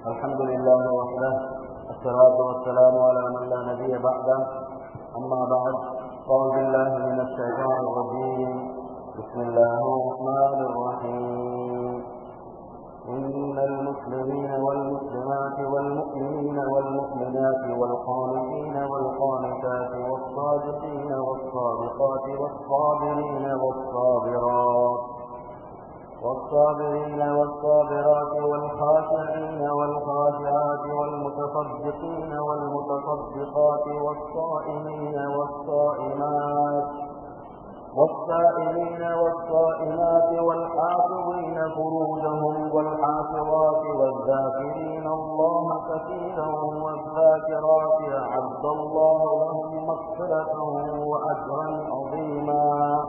الحمد لله وحده الصلاة والسلام على من لا نبي بعده أما بعد أعوذ بالله من الشيطان الرجيم بسم الله الرحمن الرحيم إن المسلمين والمسلمات والمؤمنين والمؤمنات والقانتين والقانتات والصادقين والصادقات والصابرين والصابرات والصابرين والصابرات والخاشعين والخاشعات والمتصدقين والمتصدقات والصائمين والصائمات والسائلين والصائمات والحافظين فروجهم والحافظات والذاكرين الله كثيرا والذاكرات أعد الله لهم مغفرة وأجرا عظيما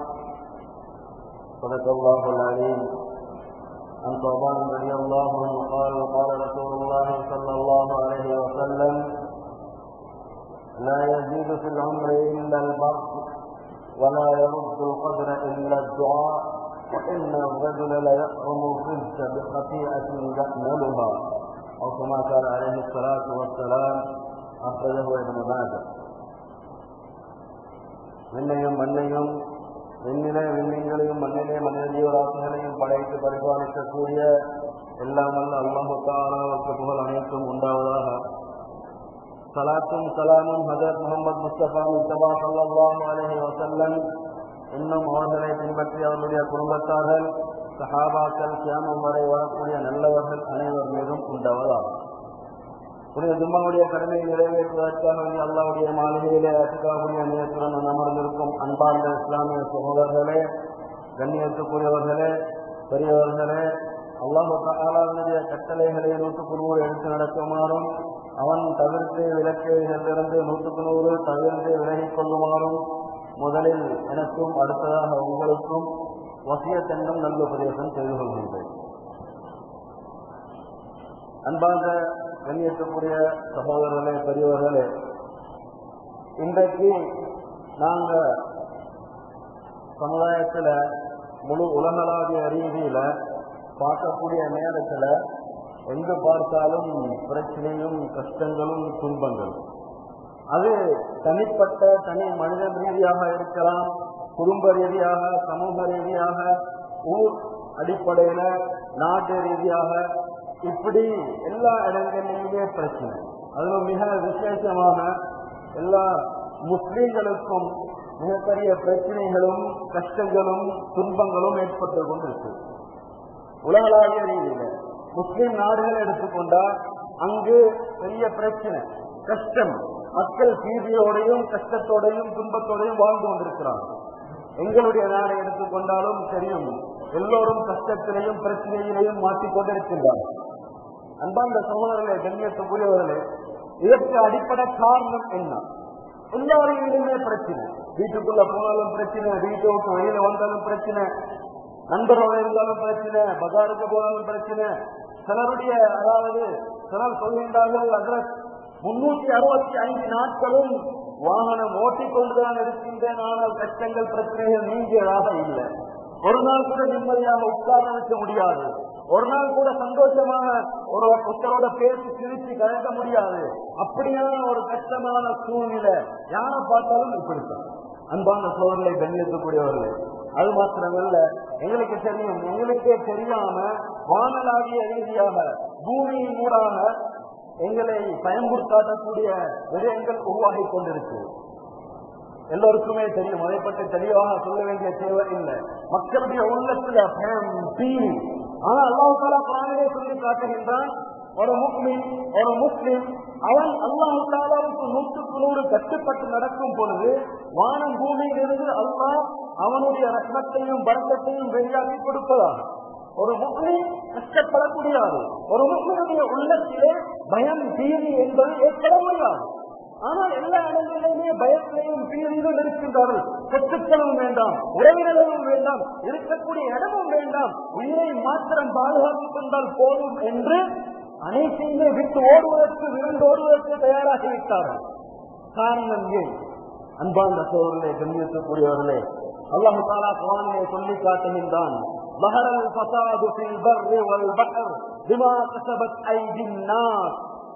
صدق الله العليم عن ثوبان رضي الله عنه قال قال رسول الله صلى الله عليه وسلم لا يزيد في العمر إلا البر ولا يرد القدر إلا الدعاء وإن الرجل ليأرم الرزق بخطيئة يحملها أو كما قال عليه الصلاة والسلام أخرجه ابن ماجه விண்ணையும் மண்ணையும் விண்ணிலே விண்மீன்களையும் மண்ணிலே மனித ஜீவராசிகளையும் படைத்து பரிபாலிக்கக்கூடிய எல்லாம் அல்ல அல்லாஹு தாலாவுக்கு புகழ் அனைத்தும் உண்டாவதாக சலாத்தும் சலாமும் ஹஜரத் முகமது முஸ்தபா முஸ்தபா சல்லாஹு அலஹி வசல்லம் இன்னும் அவர்களை பின்பற்றி அவர்களுடைய குடும்பத்தார்கள் சஹாபாக்கள் கியாமம் வரை வரக்கூடிய நல்லவர்கள் அனைவர் மீதும் உண்டவதாகும் புனித ஜும்மாவுடைய கடமையை நிறைவேற்றுவதற்காக அல்லாவுடைய மாளிகையிலே அசுகாவுடைய நேரத்துடன் அமர்ந்திருக்கும் அன்பார்ந்த இஸ்லாமிய சகோதரர்களே கண்ணியத்துக்குரியவர்களே பெரியவர்களே அல்லாஹு தாலாவுடைய கட்டளைகளை நூற்றுக்கு நூறு எடுத்து நடக்குமாறும் அவன் தவிர்த்து விளக்குகளிலிருந்து நூற்றுக்கு நூறு தவிர்த்து விலகிக் கொள்ளுமாறும் முதலில் எனக்கும் அடுத்ததாக உங்களுக்கும் வசியத்தென்றும் நல்ல உபதேசம் செய்து கொள்கின்றேன் அன்பாக கண்ணியத்துக்குரிய சகோதரர்களே பெரியவர்களே இன்றைக்கு நாங்க சமுதாயத்தில் முழு உலகளாவிய ரீதியில பார்க்கக்கூடிய நேரத்துல எங்கு பார்த்தாலும் பிரச்சனையும் கஷ்டங்களும் துன்பங்களும் அது தனிப்பட்ட தனி மனித ரீதியாக இருக்கலாம் குடும்ப ரீதியாக சமூக ரீதியாக ஊர் அடிப்படையில நாட்டு ரீதியாக இப்படி எல்லா இடங்களிலுமே பிரச்சனை அதுவும் மிக விசேஷமாக எல்லா முஸ்லீம்களுக்கும் மிகப்பெரிய பிரச்சனைகளும் கஷ்டங்களும் துன்பங்களும் ஏற்பட்டு கொண்டிருக்கு உலகளாவிய ரீதியில முஸ்லீம் நாடுகள் எடுத்துக்கொண்டால் அங்கு பெரிய பிரச்சனை கஷ்டம் மக்கள் பீதியோடையும் கஷ்டத்தோடையும் துன்பத்தோடையும் வாழ்ந்து கொண்டிருக்கிறார் எங்களுடைய நாடை எடுத்துக்கொண்டாலும் தெரியும் எல்லோரும் கஷ்டத்திலையும் பிரச்சனையிலையும் மாற்றிக்கொண்டிருக்கின்றார்கள் அன்பார்ந்த சகோதரர்களே கண்ணியத்துக்குரியவர்களே இதற்கு அடிப்படை காரணம் என்ன எல்லாரையுமே பிரச்சனை வீட்டுக்குள்ள போனாலும் பிரச்சனை வீட்டை விட்டு வெளியில வந்தாலும் பிரச்சனை நண்பரோட இருந்தாலும் பிரச்சனை பஜாருக்கு போனாலும் பிரச்சனை சிலருடைய அதாவது சிலர் சொல்கின்றார்கள் அதில் முன்னூத்தி அறுபத்தி ஐந்து நாட்களும் வாகனம் ஓட்டிக்கொண்டுதான் இருக்கின்றேன் ஆனால் கஷ்டங்கள் பிரச்சனைகள் நீங்கியதாக இல்லை ஒரு நாள் கூட நிம்மதியாக உட்கார வைக்க முடியாது ஒரு நாள் கூட சந்தோஷமாக ஒரு ஒருத்தரோட பேசி சிரிச்சு கலக்க முடியாது அப்படியான ஒரு கஷ்டமான சூழ்நிலை யாரை பார்த்தாலும் இப்படித்தான் அன்பான சோழர்களை கண்ணியத்துக்கூடியவர்கள் அது மாத்திரமல்ல எங்களுக்கு தெரியும் எங்களுக்கே தெரியாம வானலாவிய ரீதியாக பூமியின் மூடாக எங்களை பயன்படுத்தாட்டக்கூடிய விடயங்கள் உருவாகி கொண்டிருக்கு எல்லோருக்குமே தெரியும் அதை பற்றி தெளிவாக சொல்ல வேண்டிய தேவை இல்லை மக்களுடைய உள்ளத்துல பயம் தீவி ஆனா அல்லாஹாலா பிராணியை சொல்லி காட்டுகின்றான் ஒரு முஸ்லிம் ஒரு முஸ்லிம் அவன் அல்லாஹு தாலாவுக்கு நூற்றுக்கு நூறு கட்டுப்பட்டு நடக்கும் பொழுது வானம் பூமியிலிருந்து அல்லாஹ் அவனுடைய ரத்னத்தையும் பரந்தத்தையும் வெளியாக்கி கொடுப்பதாக ஒரு முஸ்லிம் கஷ்டப்படக்கூடியது ஒரு முஸ்லிமுடைய உள்ளத்திலே பயம் தீவி என்பது ஏற்பட முடியாது ஆனால் எல்லா இடங்களிலுமே பயத்திலையும் பீதியிலும் இருக்கின்றார்கள் சொத்துக்களும் வேண்டாம் உறவினர்களும் வேண்டாம் இருக்கக்கூடிய இடமும் வேண்டாம் உயிரை மாத்திரம் பாதுகாத்துக் கொண்டால் போதும் என்று அனைத்தையுமே விட்டு ஓடுவதற்கு விருண்டு ஓடுவதற்கு தயாராகிவிட்டார்கள் காரணம் ஏன் அன்பார்ந்த சோழர்களே கண்ணியத்துக்கூடியவர்களே அல்லாஹு தாலா குரானிலே சொல்லி காட்டுகின்றான் ظهر الفساد في البر والبحر பிமா கசபத் ஐதின் நாஸ்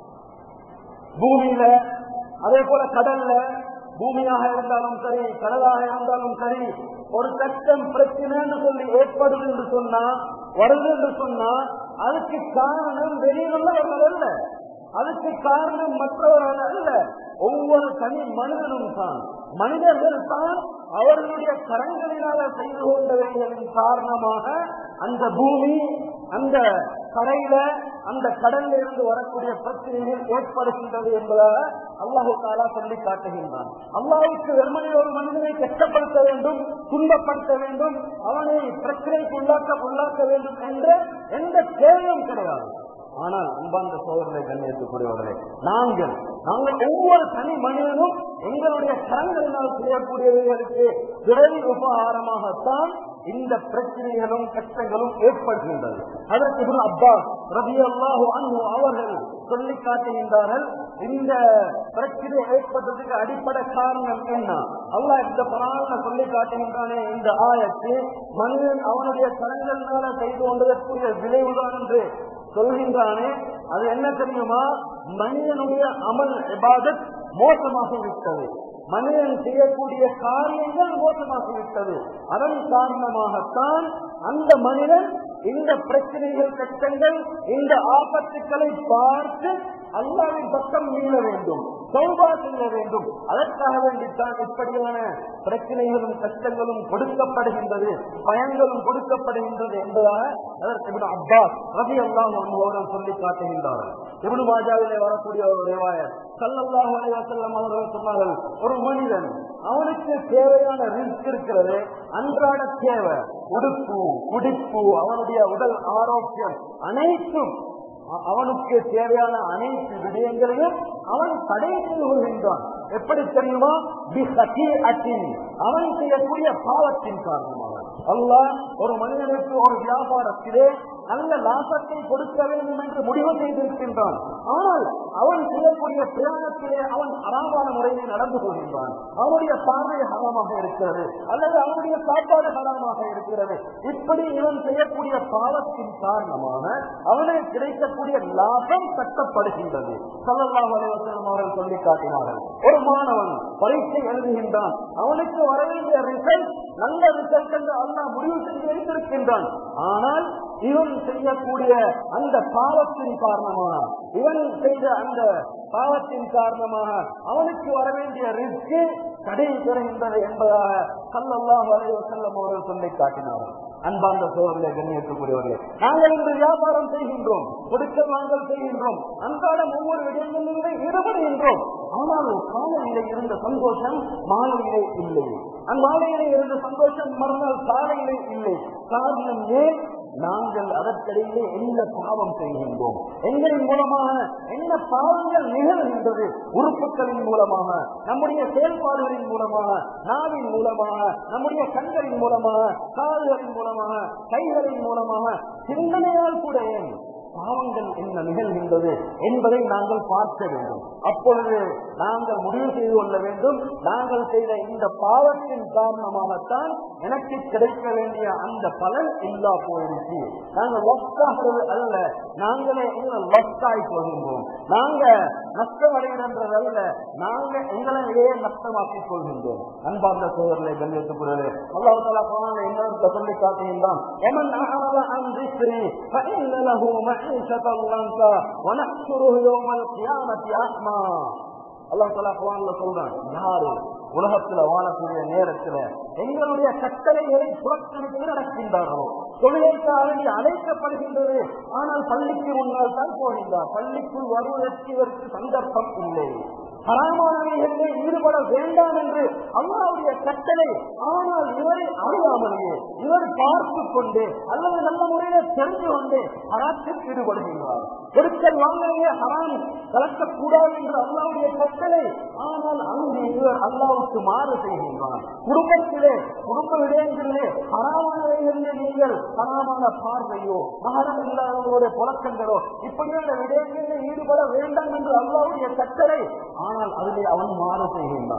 பூமியில அதே போல கடல்ல பூமியாக இருந்தாலும் சரி கடலாக இருந்தாலும் சரி ஒரு கஷ்டம் பிரச்சனைன்னு சொல்லி ஏற்படுது என்று சொன்னா வருது என்று சொன்னா அதுக்கு காரணம் வெளியிலுள்ளவர்கள் அல்ல அதுக்கு காரணம் மற்றவர்கள் அல்ல ஒவ்வொரு தனி மனிதனும் தான் மனிதர்கள் தான் அவர்களுடைய கரங்களினால செய்து கொண்டவைகளின் காரணமாக அந்த பூமி அந்த கரையில அந்த கடல்ல இருந்து வரக்கூடிய பிரச்சனைகள் ஏற்படுகின்றது என்பதாக அல்லாஹு தாலா சொல்லி காட்டுகின்றான் அல்லாவுக்கு வெறுமனே ஒரு மனிதனை கஷ்டப்படுத்த வேண்டும் துன்பப்படுத்த வேண்டும் அவனை பிரச்சனைக்கு உள்ளாக்க உள்ளாக்க வேண்டும் என்ற எந்த தேவையும் கிடையாது ஆனால் அன்பார்ந்த சோதரனை கண்ணியத்துக்குரியவர்களே நாங்கள் நாங்கள் ஒவ்வொரு தனி மனிதனும் எங்களுடைய கரங்களினால் செய்யக்கூடியவர்களுக்கு பிறவி உபகாரமாகத்தான் இந்த பிரச்சனைகளும் கஷ்டங்களும் ஏற்படுகின்றது அதற்கு இப்னு அப்பாஸ் ரபி அல்லாஹு அன்ஹு அவர்கள் சொல்லி காட்டுகின்றார்கள் இந்த பிரச்சனை ஏற்பட்டதுக்கு அடிப்படை காரணம் என்ன அல்லாஹ் இந்த பரான சொல்லி காட்டுகின்றானே இந்த ஆயத்து மனிதன் அவனுடைய கரங்களினால செய்து கொண்டதற்குரிய விளைவுதான் என்று சொல்கின்றானே அது என்ன தெரியுமா மனிதனுடைய அமல் இபாதத் மோசமாக விட்டது மனிதன் செய்யக்கூடிய காரியங்கள் மோசமாகிவிட்டது அதன் காரணமாகத்தான் அந்த மனிதன் இந்த பிரச்சனைகள் கஷ்டங்கள் இந்த ஆபத்துக்களை பார்த்து அல்லாவின் பக்கம் மீள வேண்டும் சௌபா செய்ய வேண்டும் அதற்காக வேண்டித்தான் இப்படியான பிரச்சனைகளும் கஷ்டங்களும் கொடுக்கப்படுகின்றது பயன்களும் கொடுக்கப்படுகின்றது என்பதாக அதற்கு இப்னு அப்பாஸ் ரவி அல்லாம் அவர்கள் சொல்லி காட்டுகின்றார்கள் இப்னு மாஜாவிலே வரக்கூடிய ஒரு ரிவாயத் சல்லல்லாஹு அலைஹி வஸல்லம் அவர்கள் சொன்னார்கள் ஒரு மனிதன் அவனுக்கு தேவையான ரிஸ்க் இருக்கிறது அன்றாட தேவை உடுப்பு குடிப்பு அவனுடைய உடல் ஆரோக்கியம் அனைத்தும் அ- அவனுக்கு தேவையான அனைத்து விடயங்களையும் அவன் தடை செய்து கொள்கின்றான் எப்படி தெரியுமா பிஹதீஅத்தின். அவன் செய்யக்கூடிய பாவத்தின் காரணமாக அல்லாஹ் ஒரு மனிதனுக்கு ஒரு வியாபாரத்திலே நல்ல லாபத்தை கொடுக்க வேண்டும் என்று முடிவு செய்திருக்கின்றான் ஆனால் அவன் செய்யக்கூடிய பிரயாணத்திலே அவன் அறாமான முறையில் நடந்து கொள்கின்றான் அவனுடைய பார்வை ஹராமாக இருக்கிறது அல்லது அவனுடைய சாப்பாடு ஹராமாக இருக்கிறது இப்படி இவன் செய்யக்கூடிய பாவத்தின் காரணமாக அவனுக்கு கிடைக்கக்கூடிய லாபம் கட்டப்படுகின்றது சல்லல்லாஹு அலைஹி வஸல்லம் அவர்கள் சொல்லி காட்டினார்கள் ஒரு மாணவன் பரீட்சை எழுதுகின்றான் அவனுக்கு வர வேண்டிய ரிசல்ட் நல்ல ரிசல்ட் என்று அல்லாஹ் முடிவு செய்து வைத்திருக்கின்றான் ஆனால் இவன் செய்யக்கூடிய அந்த பாவத்தின் காரணமாக இவன் செய்த அந்த பாவத்தின் காரணமாக அவனுக்கு வர வேண்டிய ரிஸ்க் கடை பெறுகின்றது என்பதாக சல்லல்லாஹு அலைஹி வஸல்லம் அவர்கள் சொல்லி காட்டினார்கள் அன்பார்ந்த சோழர்களே கண்ணியத்துக்குரியவர்களே நாங்கள் இன்று வியாபாரம் செய்கின்றோம் கொடுக்க வாங்கல் செய்கின்றோம் அன்றாடம் ஒவ்வொரு விடயங்களிலுமே ஈடுபடுகின்றோம் ஆனால் காலையிலே இருந்த சந்தோஷம் மாலையிலே இல்லை அந்நாளையிலே இருந்த சந்தோஷம் மறுநாள் காலையிலே இல்லை காரணம் ஏன் நாங்கள் அதற்கிடையே என்ன பாவம் செய்கின்றோம் எங்களின் மூலமாக என்ன பாவங்கள் நிகழ்கின்றது உறுப்புகளின் மூலமாக நம்முடைய செயல்பாடுகளின் மூலமாக நாவின் மூலமாக நம்முடைய கண்களின் மூலமாக காதுகளின் மூலமாக கைகளின் மூலமாக சிந்தனையால் கூட ஏன் பாவங்கள் என்ன நிகழ்கின்றது என்பதை நாங்கள் பார்க்க வேண்டும் அப்பொழுது நாங்கள் முடிவு செய்து கொள்ள வேண்டும் நாங்கள் செய்த இந்த பாவத்தின் காரணமாகத்தான் எனக்கு கிடைக்க வேண்டிய அந்த பலன் இல்லா போயிடுச்சு நாங்கள் லொஸ்டாகிறது அல்ல நாங்களே எங்களை லொஸ்டாய் கொள்கின்றோம் நாங்க நஷ்டம் அடைகிறன்றது அல்ல நாங்க எங்களையே நஷ்டமாக்கிக் கொள்கின்றோம் அன்பார்ந்த சோதரனை கண்ணியத்துக்குள்ளது அல்லாஹ் தாலா குரான்ல என்ன சொல்லி காட்டுகின்றான் எமன் அஅரத அன் ذِكْرِي فإن له معيشة ضنكا ونحشره يوم القيامة أعمى அல்லாஹ் தலா குரான்ல சொல்றான் யாரு உலகத்துல வாழக்கூடிய நேரத்துல எங்களுடைய கட்டளைகளை புறக்கணித்து நடக்கின்றார்களோ தொழிலைக்காக வேண்டி அழைக்கப்படுகின்றது ஆனால் பள்ளிக்கு முன்னால் தான் போகின்றார் பள்ளிக்குள் வருவதற்கு இவருக்கு சந்தர்ப்பம் இல்லை ஹராமானவைகளிலே ஈடுபட வேண்டாம் என்று அல்லாவுடைய கட்டளை ஆனால் இவரை அறியாமலேயே இவர் பார்த்து கொண்டு அல்லது நல்ல முறையில் தெரிந்து கொண்டு ஹராத்தில் ஈடுபடுகின்றார் கொடுக்கல் வாங்கவே ஹராம் கலக்கக்கூடாது என்று அல்லாவுடைய கட்டளை ஆனால் அங்கு இவர் அல்லாவுக்கு மாறு செய்கின்றார் குடும்பத்திலே குடும்ப விடயங்களிலே ஹராமானவைகளிலே நீங்கள் ஹராமான பார்வையோ மகரம் இல்லாதவர்களுடைய புழக்கங்களோ இப்படியான விடயங்களில் ஈடுபட வேண்டாம் என்று அல்லாவுடைய கட்டளை ஆனால் அதிலே அவன் மாறு செய்கின்றான்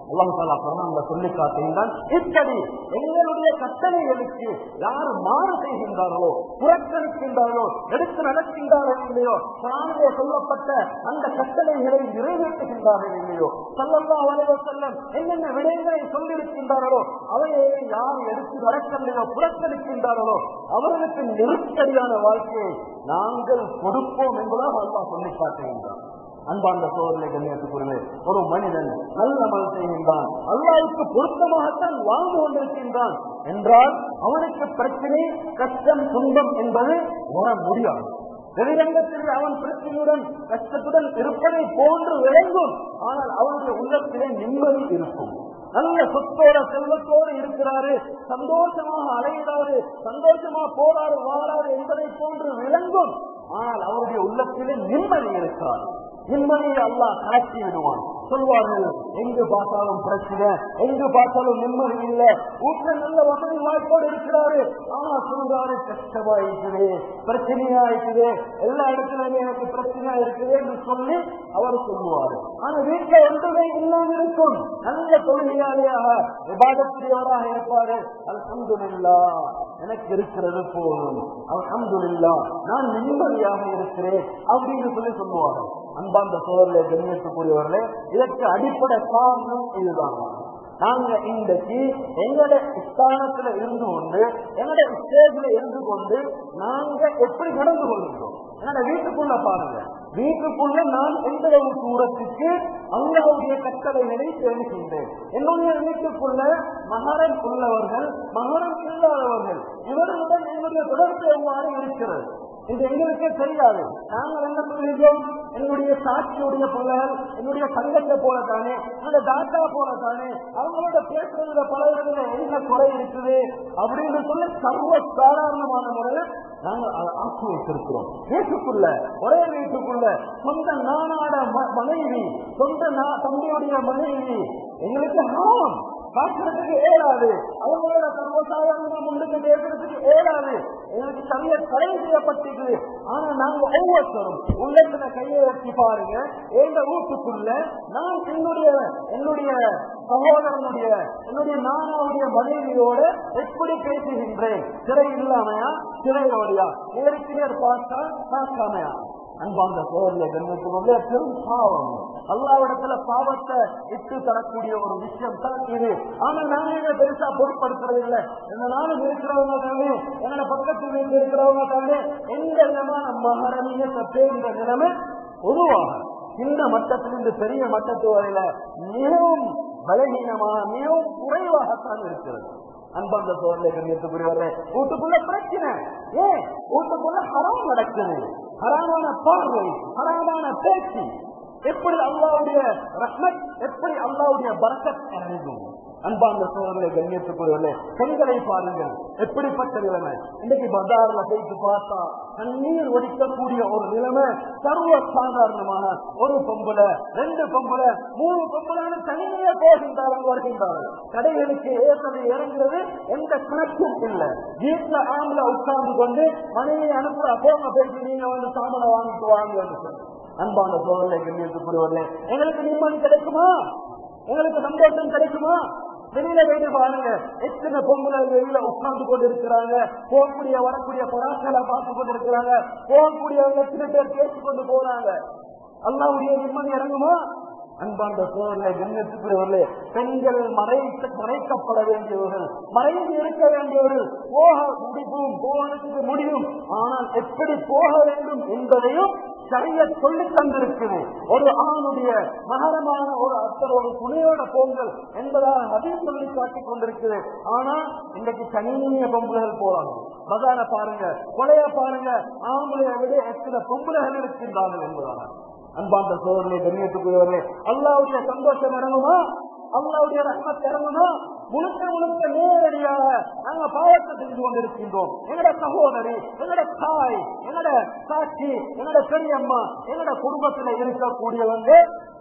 அல்லாஹ் தாலா குரான்ல சொல்லி காட்டுகின்றான் இப்படி எங்களுடைய கட்டளைகளுக்கு யார் மாறு செய்கின்றார்களோ புறக்கணிக்கின்றார்களோ எடுத்து நடக்கின்றார்கள் இல்லையோ குரானிலே சொல்லப்பட்ட அந்த கட்டளைகளை நிறைவேற்றுகின்றார்கள் இல்லையோ சல்லல்லா வலைவ செல்லம் என்னென்ன விடயங்களை சொல்லியிருக்கின்றார்களோ அவையை யார் எடுத்து நடக்கவில்லையோ புறக்கணிக்கின்றார்களோ அவர்களுக்கு நெருக்கடியான வாழ்க்கையை நாங்கள் கொடுப்போம் என்பதாக அல்லாஹ் சொல்லி காட்டுகின்றார் அன்பார்ந்த சோதனை கண்ணியத்துக்குரிய ஒரு மனிதன் நல்ல அமல் செய்கின்றான் அல்லாவுக்கு பொருத்தமாகத்தான் வாழ்ந்து கொண்டிருக்கின்றான் என்றால் அவனுக்கு பிரச்சனை கஷ்டம் துன்பம் என்பது வர முடியாது வெளிரங்கத்தில் அவன் பிரச்சனையுடன் கஷ்டத்துடன் இருப்பதை போன்று விளங்கும் ஆனால் அவனுடைய உள்ளத்திலே நிம்மதி இருக்கும் நல்ல சொத்தோட செல்வத்தோடு இருக்கிறாரு சந்தோஷமாக அலைகிறாரு சந்தோஷமா போறாரு வாழாரு என்பதை போன்று விளங்கும் ஆனால் அவருடைய உள்ளத்திலே நிம்மதி இருக்கிறார் நிம்மதியை அல்லாஹ் காட்சி விடுவான் சொல்வார்கள் எங்கு பார்த்தாலும் பிரச்சனை எங்கு பார்த்தாலும் நிம்மதி இல்ல வீட்டுல நல்ல வசதி வாய்ப்போடு இருக்கிறாரு ஆனா சொல்றாரு கஷ்டமா இருக்குது பிரச்சனையா இருக்குது எல்லா இடத்துலயுமே எனக்கு பிரச்சனையா இருக்குது என்று சொல்லி அவர் சொல்லுவாரு ஆனா வீட்டுல ஒன்றுமே இல்லாம இருக்கும் நல்ல தொழிலாளியாக விவாதத்தியவராக இருப்பாரு அல்ஹம்துலில்லா எனக்கு இருக்கிறது போதும் அல்ஹம்துலில்லா நான் நிம்மதியாக இருக்கிறேன் அப்படின்னு சொல்லி சொல்லுவாங்க அன்பாந்த சோழர்களே கண்ணியத்துக்குரியவர்களே இதற்கு அடிப்படை காரணம் இதுதான் நாங்க இன்றைக்கு எங்களோட ஸ்தானத்துல இருந்து கொண்டு எங்களோட ஸ்டேஜ்ல இருந்து கொண்டு நாங்க எப்படி நடந்து கொள்கிறோம் என்னோட வீட்டுக்குள்ள பாருங்க வீட்டுக்குள்ள நான் எந்த ஒரு தூரத்துக்கு அல்லாவுடைய கட்டளைகளை தெரிவிக்கின்றேன் என்னுடைய வீட்டுக்குள்ள மகரம் உள்ளவர்கள் மகரம் இல்லாதவர்கள் இவர்களுடன் என்னுடைய தொடர்பு எவ்வாறு இருக்கிறது இது எங்களுக்கே தெரியாது நாங்கள் என்ன சொல்லுகிறோம் என்னுடைய சாட்சியுடைய பிள்ளைகள் என்னுடைய சங்கத்தை போல தானே என்னுடைய தாத்தா போல தானே அவங்களோட பேசுறதுல பழகிறதுல என்ன குறை இருக்குது அப்படின்னு சொல்லி சர்வ சாதாரணமான முறையில் நாங்கள் அதை ஆக்கி வைத்திருக்கிறோம் வீட்டுக்குள்ள ஒரே வீட்டுக்குள்ள சொந்த நானாட ம- மனைவி சொந்த நா- தம்பியுடைய மனைவி எங்களுக்கு ஆம் பார்க்கறதுக்கு ஏறாது அவங்களோட சர்வசாதாரணமா முன்னுக்கு பேசுறதுக்கு ஏறாது எங்களுக்கு சரியா தடை செய்யப்பட்டிருக்குது ஆனா நாங்க ஒவ்வொருத்தரும் உள்ளத்துல கையை வச்சு பாருங்க எங்க வீட்டுக்குள்ள நான் என்னுடைய என்னுடைய சகோதரனுடைய என்னுடைய நானாவுடைய மனைவியோட எப்படி பேசுகின்றேன் சிறை இல்லாமையா சிறையோடையா நேருக்கு நேர் பார்த்தா பார்க்காமையா அன்பாந்த சோதனை கண்ணுக்கு பெரும் பாவம் அல்லாவிடத்துல பாவத்தை இட்டு தரக்கூடிய ஒரு விஷயம் தான் இது ஆனா நாங்க இதை பெருசா பொருட்படுத்துறது இல்லை இந்த நாளும் இருக்கிறவங்க தானே என்னோட பக்கத்து வீட்டில் இருக்கிறவங்க தானே எந்த விதமான மகரமியத்தை பேருந்த நிலைமை பொதுவாக சின்ன மட்டத்திலிருந்து பெரிய மட்டத்து வரையில மிகவும் பலகீனமாக மிகவும் குறைவாகத்தான் இருக்கிறது அன்பாந்த சோழலை கண்ணியத்துக்குரியவர்களே வீட்டுக்குள்ள பிரச்சனை ஏன் வீட்டுக்குள்ள ஹராம் நடக்குது ஹராமான பார்வை ஹராமான பேச்சு எப்படி அல்லாவுடைய ரஹ்மத் எப்படி அல்லாவுடைய பரக்கத் இறங்கும் அன்பாந்த சோழர்களை கண்ணியத்துக்குரியவர்களே பெண்களை பாருங்கள் எப்படிப்பட்ட நிலைமை இன்னைக்கு பஜார்ல போயிட்டு பார்த்தா கண்ணீர் ஒடிக்கக்கூடிய ஒரு நிலைமை சர்வ சாதாரணமாக ஒரு பொம்பளை ரெண்டு பொம்பளை மூணு பொம்பளைன்னு தனியே போகின்றார்கள் வருகின்றார்கள் கடைகளுக்கு ஏற்றது இறங்குறது எந்த கணக்கும் இல்லை வீட்டுல ஆம்பளை உட்கார்ந்து கொண்டு மனைவியை அனுப்புற போங்க போயிட்டு நீங்க வந்து சாமனை வாங்கிட்டு வாங்க அன்பான சோழர்களை கண்ணியத்துக்குரியவர்களே எங்களுக்கு நிம்மதி கிடைக்குமா எங்களுக்கு சந்தோஷம் கிடைக்குமா வெளியில வெளியில பாருங்க எத்தனை பொங்கலை வெளியில உட்கார்ந்து கொண்டு இருக்கிறாங்க போகக்கூடிய வரக்கூடிய பராக்களை பார்த்து கொண்டு இருக்கிறாங்க போகக்கூடியவங்க எத்தனை பேர் பேசிக் கொண்டு போறாங்க அல்லாவுடைய நிம்மதி இறங்குமா அன்பார்ந்த சோழர்களே கண்ணியத்துக்குரியவர்களே பெண்கள் மறைத்து மறைக்கப்பட வேண்டியவர்கள் மறைந்து இருக்க வேண்டியவர்கள் போக முடிவும் போவதற்கு முடியும் ஆனால் எப்படி போக வேண்டும் என்பதையும் சரியா சொல்லி தந்திருக்குது ஒரு ஆணுடைய மகரமான ஒரு அத்தர் ஒரு துணையோட பொங்கல் என்பதாக அதையும் சொல்லி காட்டிக் கொண்டிருக்குது ஆனா இன்றைக்கு கணினிய பொம்பளைகள் போறாங்க பதான பாருங்க கொலைய பாருங்க ஆம்பளைய விட எத்தனை பொம்பளைகள் இருக்கின்றார்கள் என்பதாக அன்பாந்த சோதனை கண்ணியத்துக்குரியவர்களே அல்லாவுடைய சந்தோஷம் இறங்குமா அல்லாவுடைய ரஹ்மத் இறங்குமா முழுக்க முழுக்க நேரடியாக நாங்க பாவத்தை செஞ்சு கொண்டிருக்கின்றோம் எங்கட சகோதரி எங்கட தாய் எங்கட சாட்சி எங்கட பெரியம்மா எங்கட குடும்பத்துல இருக்கக்கூடியவங்க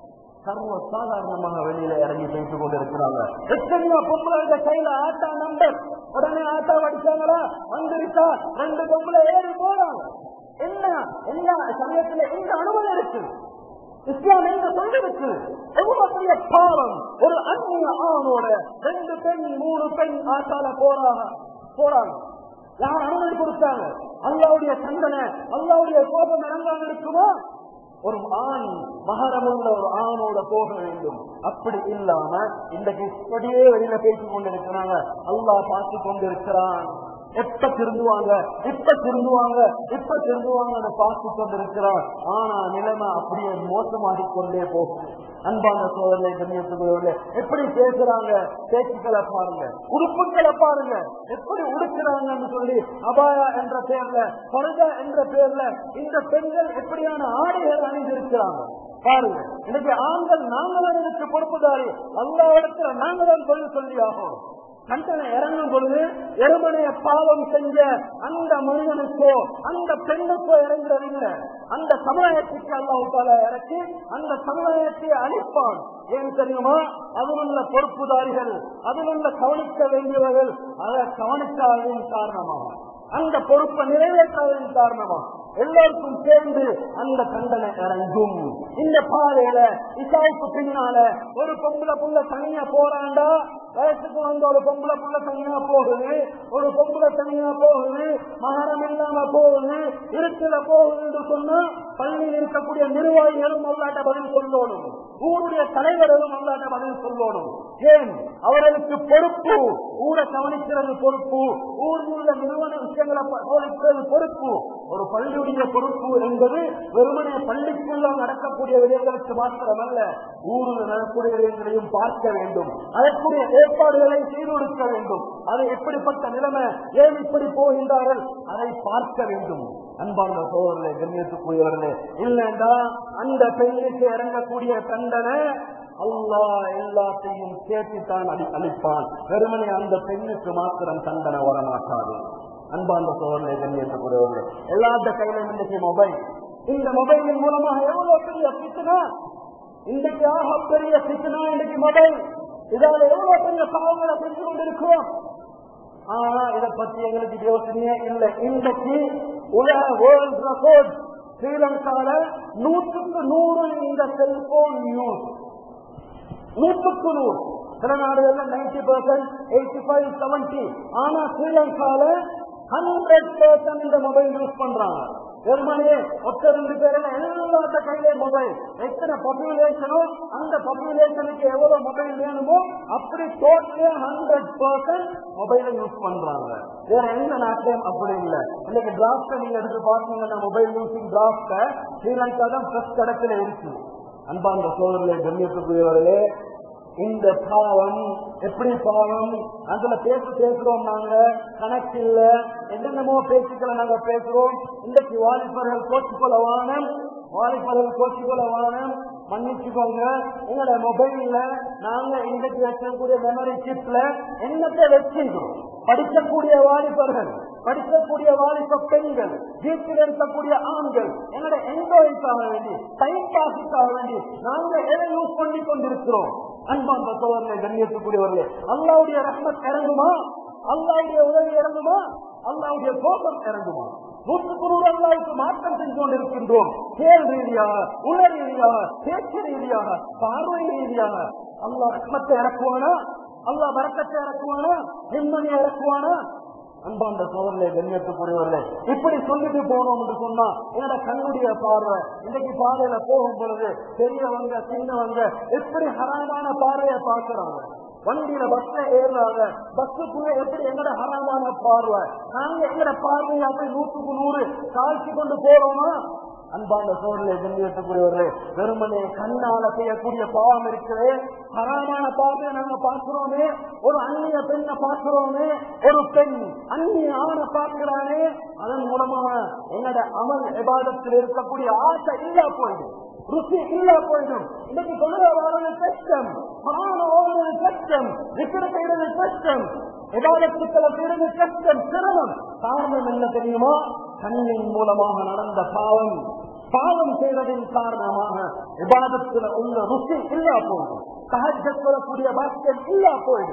சர்வ சாதாரணமாக வெளியில இறங்கி பேசி கொண்டிருக்கிறாங்க எத்தனையோ பொம்பளை கையில ஆட்டா நம்பர் உடனே ஆட்டா வடிச்சாங்களா வந்துருச்சா ரெண்டு பொம்பளை ஏறி போறாங்க என்ன என்ன சமயத்துல எந்த அனுமதி இருக்கு இஸ்லாம் என்ன சொல்லிருக்கு எவ்வளவு பெரிய பாவம் ஒரு அந்நிய ஆணோட ரெண்டு பெண் மூணு பெண் ஆட்டால போறாங்க போறாங்க யார் அனுமதி கொடுத்தாங்க அல்லாவுடைய தண்டனை அல்லாவுடைய கோபம் இறங்காம இருக்குமா ஒரு ஆண் மகரமுள்ள ஒரு ஆணோட போக வேண்டும் அப்படி இல்லாம இன்றைக்கு இப்படியே வெளியில பேசிக் கொண்டிருக்கிறாங்க அல்லாஹ் பார்த்து கொண்டிருக்கிறான் எப்ப திருந்துவாங்க இப்ப திருந்துவாங்க இப்ப திருந்துவாங்க பார்த்து கொண்டிருக்கிறான் ஆனா நிலைமை அப்படியே மோசமாகி கொண்டே போகும் அன்பான சோதனை கண்ணியத்துக்குள்ளவர்களே எப்படி பேசுறாங்க பேச்சுக்களை பாருங்க உடுப்புகளை பாருங்க எப்படி உடுக்கிறாங்கன்னு சொல்லி அபாயா என்ற பேர்ல பரதா என்ற பேர்ல இந்த பெண்கள் எப்படியான ஆடைகள் அணிந்திருக்கிறாங்க பாருங்க இன்னைக்கு ஆண்கள் நாங்களும் இதுக்கு பொறுப்புதாரி எல்லா இடத்துல நாங்களும் சொல்லி சொல்லி ஆகும் கண்டனை இறங்கும் பொழுது எருமனைய பாவம் செஞ்ச அந்த மனிதனுக்கோ அந்த பெண்ணுக்கோ இறங்குறதில்லை அந்த சமுதாயத்துக்கு அல்லாஹால இறக்கி அந்த சமுதாயத்தை அழிப்பான் ஏன் தெரியுமா அதிலுள்ள பொறுப்புதாரிகள் அதிலுள்ள கவனிக்க வேண்டியவர்கள் அதை கவனிக்காததின் காரணமாக அந்த பொறுப்பை நிறைவேற்றாததின் காரணமா எல்லோருக்கும் சேர்ந்து அந்த தண்டனை இறங்கும் இந்த பாதையில இசாவுக்கு பின்னால ஒரு பொம்பளை புள்ள தனியா போறாண்டா வயசுக்கு வந்த ஒரு பொம்பளை புள்ள தனியா போகுது ஒரு பொம்பளை தனியா போகுது மகரம் இல்லாம போகுது இருட்டுல போகுது என்று சொன்னா பள்ளியில் இருக்கக்கூடிய நிர்வாகிகளும் அல்லாட்ட பதில் சொல்லணும் ஊருடைய தலைவர்களும் அல்லாட்ட பதில் சொல்லணும் ஏன் அவர்களுக்கு பொறுப்பு ஊரை கவனிக்கிறது பொறுப்பு ஊரில் உள்ள நிறுவன விஷயங்களை கவனிக்கிறது பொறுப்பு ஒரு பள்ளியுடைய பொறுப்பு என்பது வெறுமனே பள்ளிக்குள்ள நடக்கக்கூடிய விடயங்களுக்கு மாத்திரமல்ல ஊரில் நடக்கக்கூடிய விடயங்களையும் பார்க்க வேண்டும் அதற்குரிய ஏற்பாடுகளை செய்து கொடுக்க வேண்டும் அது எப்படிப்பட்ட நிலைமை ஏன் இப்படி போகின்றார்கள் அதை பார்க்க வேண்டும் அன்பார்ந்த சோழர்களே கண்ணியத்துக்குரியவர்களே இல்லைண்டா அந்த பெண்ணுக்கு இறங்கக்கூடிய தண்டனை அல்லாஹ் எல்லாத்தையும் சேர்த்துத்தான் அளி அளிப்பான் வெறுமனே அந்த பெண்ணுக்கு மாத்திரம் தண்டனை வரமாட்டாது அன்பார்ந்த சோழர்களே கண்ணியத்துக்குரியவர்களே எல்லாத்த கையிலும் இன்னைக்கு மொபைல் இந்த மொபைலின் மூலமாக எவ்வளவு பெரிய பிச்சுனா இன்றைக்கு ஆக பெரிய பிச்சுனா இன்னைக்கு மொபைல் இதால எவ்வளவு பெரிய பாவங்களை செஞ்சு கொண்டிருக்கிறோம் ஆனா இதை பத்தி எங்களுக்கு யோசனையே இல்லை இன்றைக்கு உலக வேர்ல்ட் ரெக்கார்ட் ஸ்ரீலங்கால நூற்றுக்கு நூறு இந்த செல்போன் யூஸ் நூற்றுக்கு நூறு சில நாடுகள்ல ninety percent eighty five seventy ஆனா ஸ்ரீலங்கால ஹண்ட்ரட் பர்சன்ட் இந்த மொபைல் யூஸ் பண்றாங்க வெறுமனே ஒத்த ரெண்டு பேரில் எல்லாத்த கையிலே மொபைல் எத்தனை பாப்புலேஷனோ அந்த பாப்புலேஷனுக்கு எவ்வளவு மொபைல் வேணுமோ அப்படி டோட்டலே ஹண்ட்ரட் பர்சன்ட் மொபைலை யூஸ் பண்றாங்க வேற எந்த நாட்டிலையும் அப்படி இல்லை இன்னைக்கு டிராப்ட நீங்க எடுத்து பார்த்தீங்கன்னா மொபைல் யூசிங் டிராப்ட ஸ்ரீலங்கா தான் ஃபர்ஸ்ட் இடத்துல இருக்கு அன்பாந்த சோதரிலே கண்ணியத்துக்குரியவர்களே இந்த பாவம் எப்படி பாவம் அதுல பேச பேசுறோம் நாங்க கணக்கு இல்ல என்னென்னமோ பேச்சுக்களை நாங்க பேசுறோம் இன்றைக்கு வாலிபர்கள் கோச்சுக்கொள்ள வானம் வாலிபர்கள் கோச்சுக்கொள்ள வானம் மன்னிச்சுக்கோங்க எங்களோட மொபைல்ல நாங்க இன்றைக்கு வச்சிருக்கக்கூடிய மெமரி சிப்ல என்னத்தை வச்சிருக்கோம் படிக்கக்கூடிய வாலிபர்கள் படிக்கக்கூடிய வாலிப பெண்கள் வீட்டில் இருக்கக்கூடிய ஆண்கள் என்னோட என்ஜாய்க்காக வேண்டி டைம் பாஸுக்காக வேண்டி நாங்க எதை யூஸ் பண்ணி கொண்டிருக்கிறோம் அன்பான் பத்தவர்களே கண்ணியத்துக்குரியவர்களே அல்லாவுடைய ரஹ்மத் இறங்குமா அல்லாவுடைய உதவி இறங்குமா அல்லாவுடைய கோபம் இறங்குமா நூற்றுக்கு நூறு அல்லாவுக்கு மாற்றம் செஞ்சு கொண்டிருக்கின்றோம் செயல் ரீதியாக உண ரீதியாக பேச்சு ரீதியாக பார்வை ரீதியாக அல்லாஹ் ரஹ்மத்தை இறக்குவானா அல்லாஹ் வரக்கத்தை இறக்குவானா நிம்மதியை இறக்குவானா அன்பாண்ட சோதரிலே கண்ணியத்துக்குரியவர்களே இப்படி சொல்லிட்டு போனோம் என்று சொன்னா என்னோட கண்ணுடைய பார்வை இன்னைக்கு பாதையில போகும் பொழுது பெரியவங்க சின்னவங்க எப்படி ஹராமான பார்வையை பார்க்கிறாங்க வண்டியில பஸ்ல ஏறாங்க பஸ்ஸுக்குள்ள எப்படி எங்கட ஹராமான பார்வை நாங்க எங்கட பார்வையை அப்படி நூற்றுக்கு நூறு காய்ச்சி கொண்டு போறோமா அன்பான சோழலை கண்ணியத்துக்குரியவர்களே வெறுமனே கண்ணால செய்யக்கூடிய பாவம் இருக்குது ஹராமான பார்வையை நாங்க பார்க்கிறோமே ஒரு அந்நிய பெண்ணை பார்க்கிறோமே ஒரு பெண் அந்நிய ஆணை பார்க்கிறானே அதன் மூலமாக என்னோட அமல் விவாதத்தில் இருக்கக்கூடிய ஆசை இல்லா போயிடும் ருசி இல்லா போயிடும் இன்னைக்கு தொழுக வாழ்றது கஷ்டம் குரான் ஓடுறது கஷ்டம் விக்கிர செய்யறது கஷ்டம் விவாதத்துக்களை செய்யறது கஷ்டம் சிரமம் காரணம் என்ன தெரியுமா கண்ணின் மூலமாக நடந்த பாவம் பாவம் செய்வதின் காரணமாக விவாதத்தில் உள்ள ருசி இல்லா போயிடும் சகஜ சொல்லக்கூடிய பாக்கியம் இல்லா போயிடும்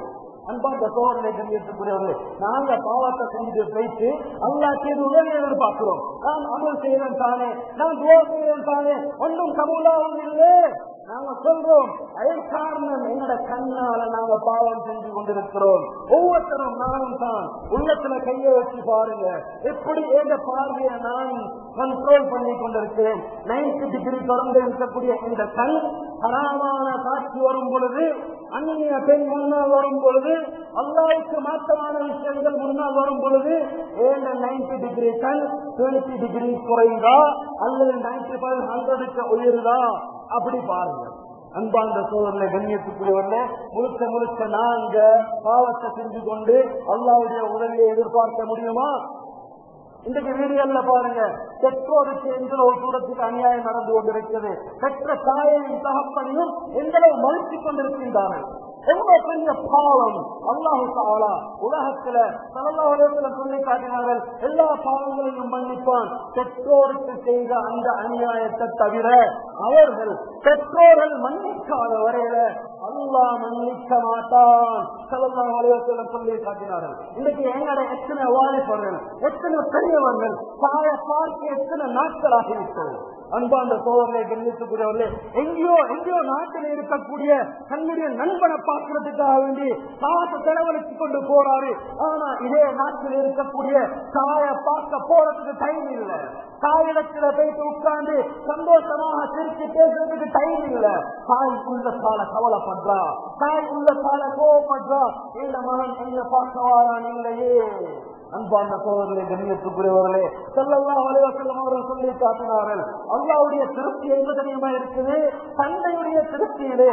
அன்பாந்த சோழனை கண்ணியத்துக்குரியவர்களே நாங்க பாவத்தை செஞ்சு போயிட்டு அல்லாக்கு உதவி எதிர்பார்க்கிறோம் நான் அமல் செய்யறேன் தானே நான் துவா செய்யறேன் தானே ஒன்றும் கமலாவும் இல்லை நாங்க சொல்றோம் அதே காரணம் எங்கட கண்ணால நாங்க பாவம் செஞ்சு கொண்டிருக்கிறோம் ஒவ்வொருத்தரும் நானும் தான் உள்ளத்துல கைய வச்சு பாருங்க எப்படி எங்க பார்வையை நான் கண்ட்ரோல் பண்ணி கொண்டிருக்கிறேன் நைன்டி டிகிரி தொடர்ந்து இருக்கக்கூடிய இந்த கண் ஹராமான காட்சி வரும் பொழுது அந்நிய பெண் முன்னால் வரும் பொழுது அல்லாவுக்கு மாற்றமான விஷயங்கள் முன்னால் வரும் பொழுது ஏழு நைன்டி டிகிரி கண் டுவெண்ட்டி டிகிரி குறைந்தா அல்லது நைன்டி ஃபைவ் ஹண்ட்ரடுக்கு உயருதா அப்படி பாருங்க அன்பார்ந்த சோதரில் கண்ணியத்துக்குரியவர்களே முழுக்க முழுக்க நாங்க பாவத்தை செஞ்சு கொண்டு அல்லாவுடைய உதவியை எதிர்பார்க்க முடியுமா இன்றைக்கு வீடியோல பாருங்க பெற்றோருக்கு எந்த ஒரு தூரத்துக்கு அநியாயம் நடந்து கொண்டிருக்கிறது பெற்ற தாயையும் தகப்பனையும் எந்த அளவு மறுத்துக் கொண்டிருக்கின்றார்கள் எவ்வளவு பெரிய பாவம் அல்லாஹு தாலா உலகத்துல சலல்லாஹுல சொல்லி காட்டினார்கள் எல்லா பாவங்களையும் மன்னிப்பான் பெற்றோருக்கு செய்த அந்த அநியாயத்தை தவிர அவர்கள் பெற்றோர்கள் மன்னிக்காத வரையில அல்லாஹ் மன்னிக்க மாட்டான் சலல்லாஹுல சொல்லி காட்டினார்கள் இன்னைக்கு எங்கட எத்தனை வாலிபர்கள் எத்தனை பெரியவர்கள் தாய பார்க்க எத்தனை நாட்கள் ஆகிவிட்டது அன்பாந்த சோதரனை கண்ணியத்துக்குரியவர்களே எங்கேயோ எங்கேயோ நாட்டில் இருக்கக்கூடிய தன்னுடைய நண்பனை பார்க்கறதுக்காக வேண்டி காசை செலவழிச்சு கொண்டு போறாரு ஆனா இதே நாட்டில் இருக்கக்கூடிய தாய பார்க்க போறதுக்கு டைம் இல்லை தாயிடத்துல போயிட்டு உட்கார்ந்து சந்தோஷமாக சிரிச்சு பேசுறதுக்கு டைம் இல்ல தாய் உள்ள கால கவலைப்படுறா தாய் உள்ள கால கோவப்படுறா இந்த மகன் என்ன பார்க்க வாரான் இல்லையே அன்பான சோதரே கண்ணியத்துக்குரியவர்களே செல்லல்லா வலைவசல்லம் அவர்கள் சொல்லி காட்டினார்கள் அல்லாவுடைய திருப்தி எங்க தெரியுமா இருக்குது தந்தையுடைய திருப்தியிலே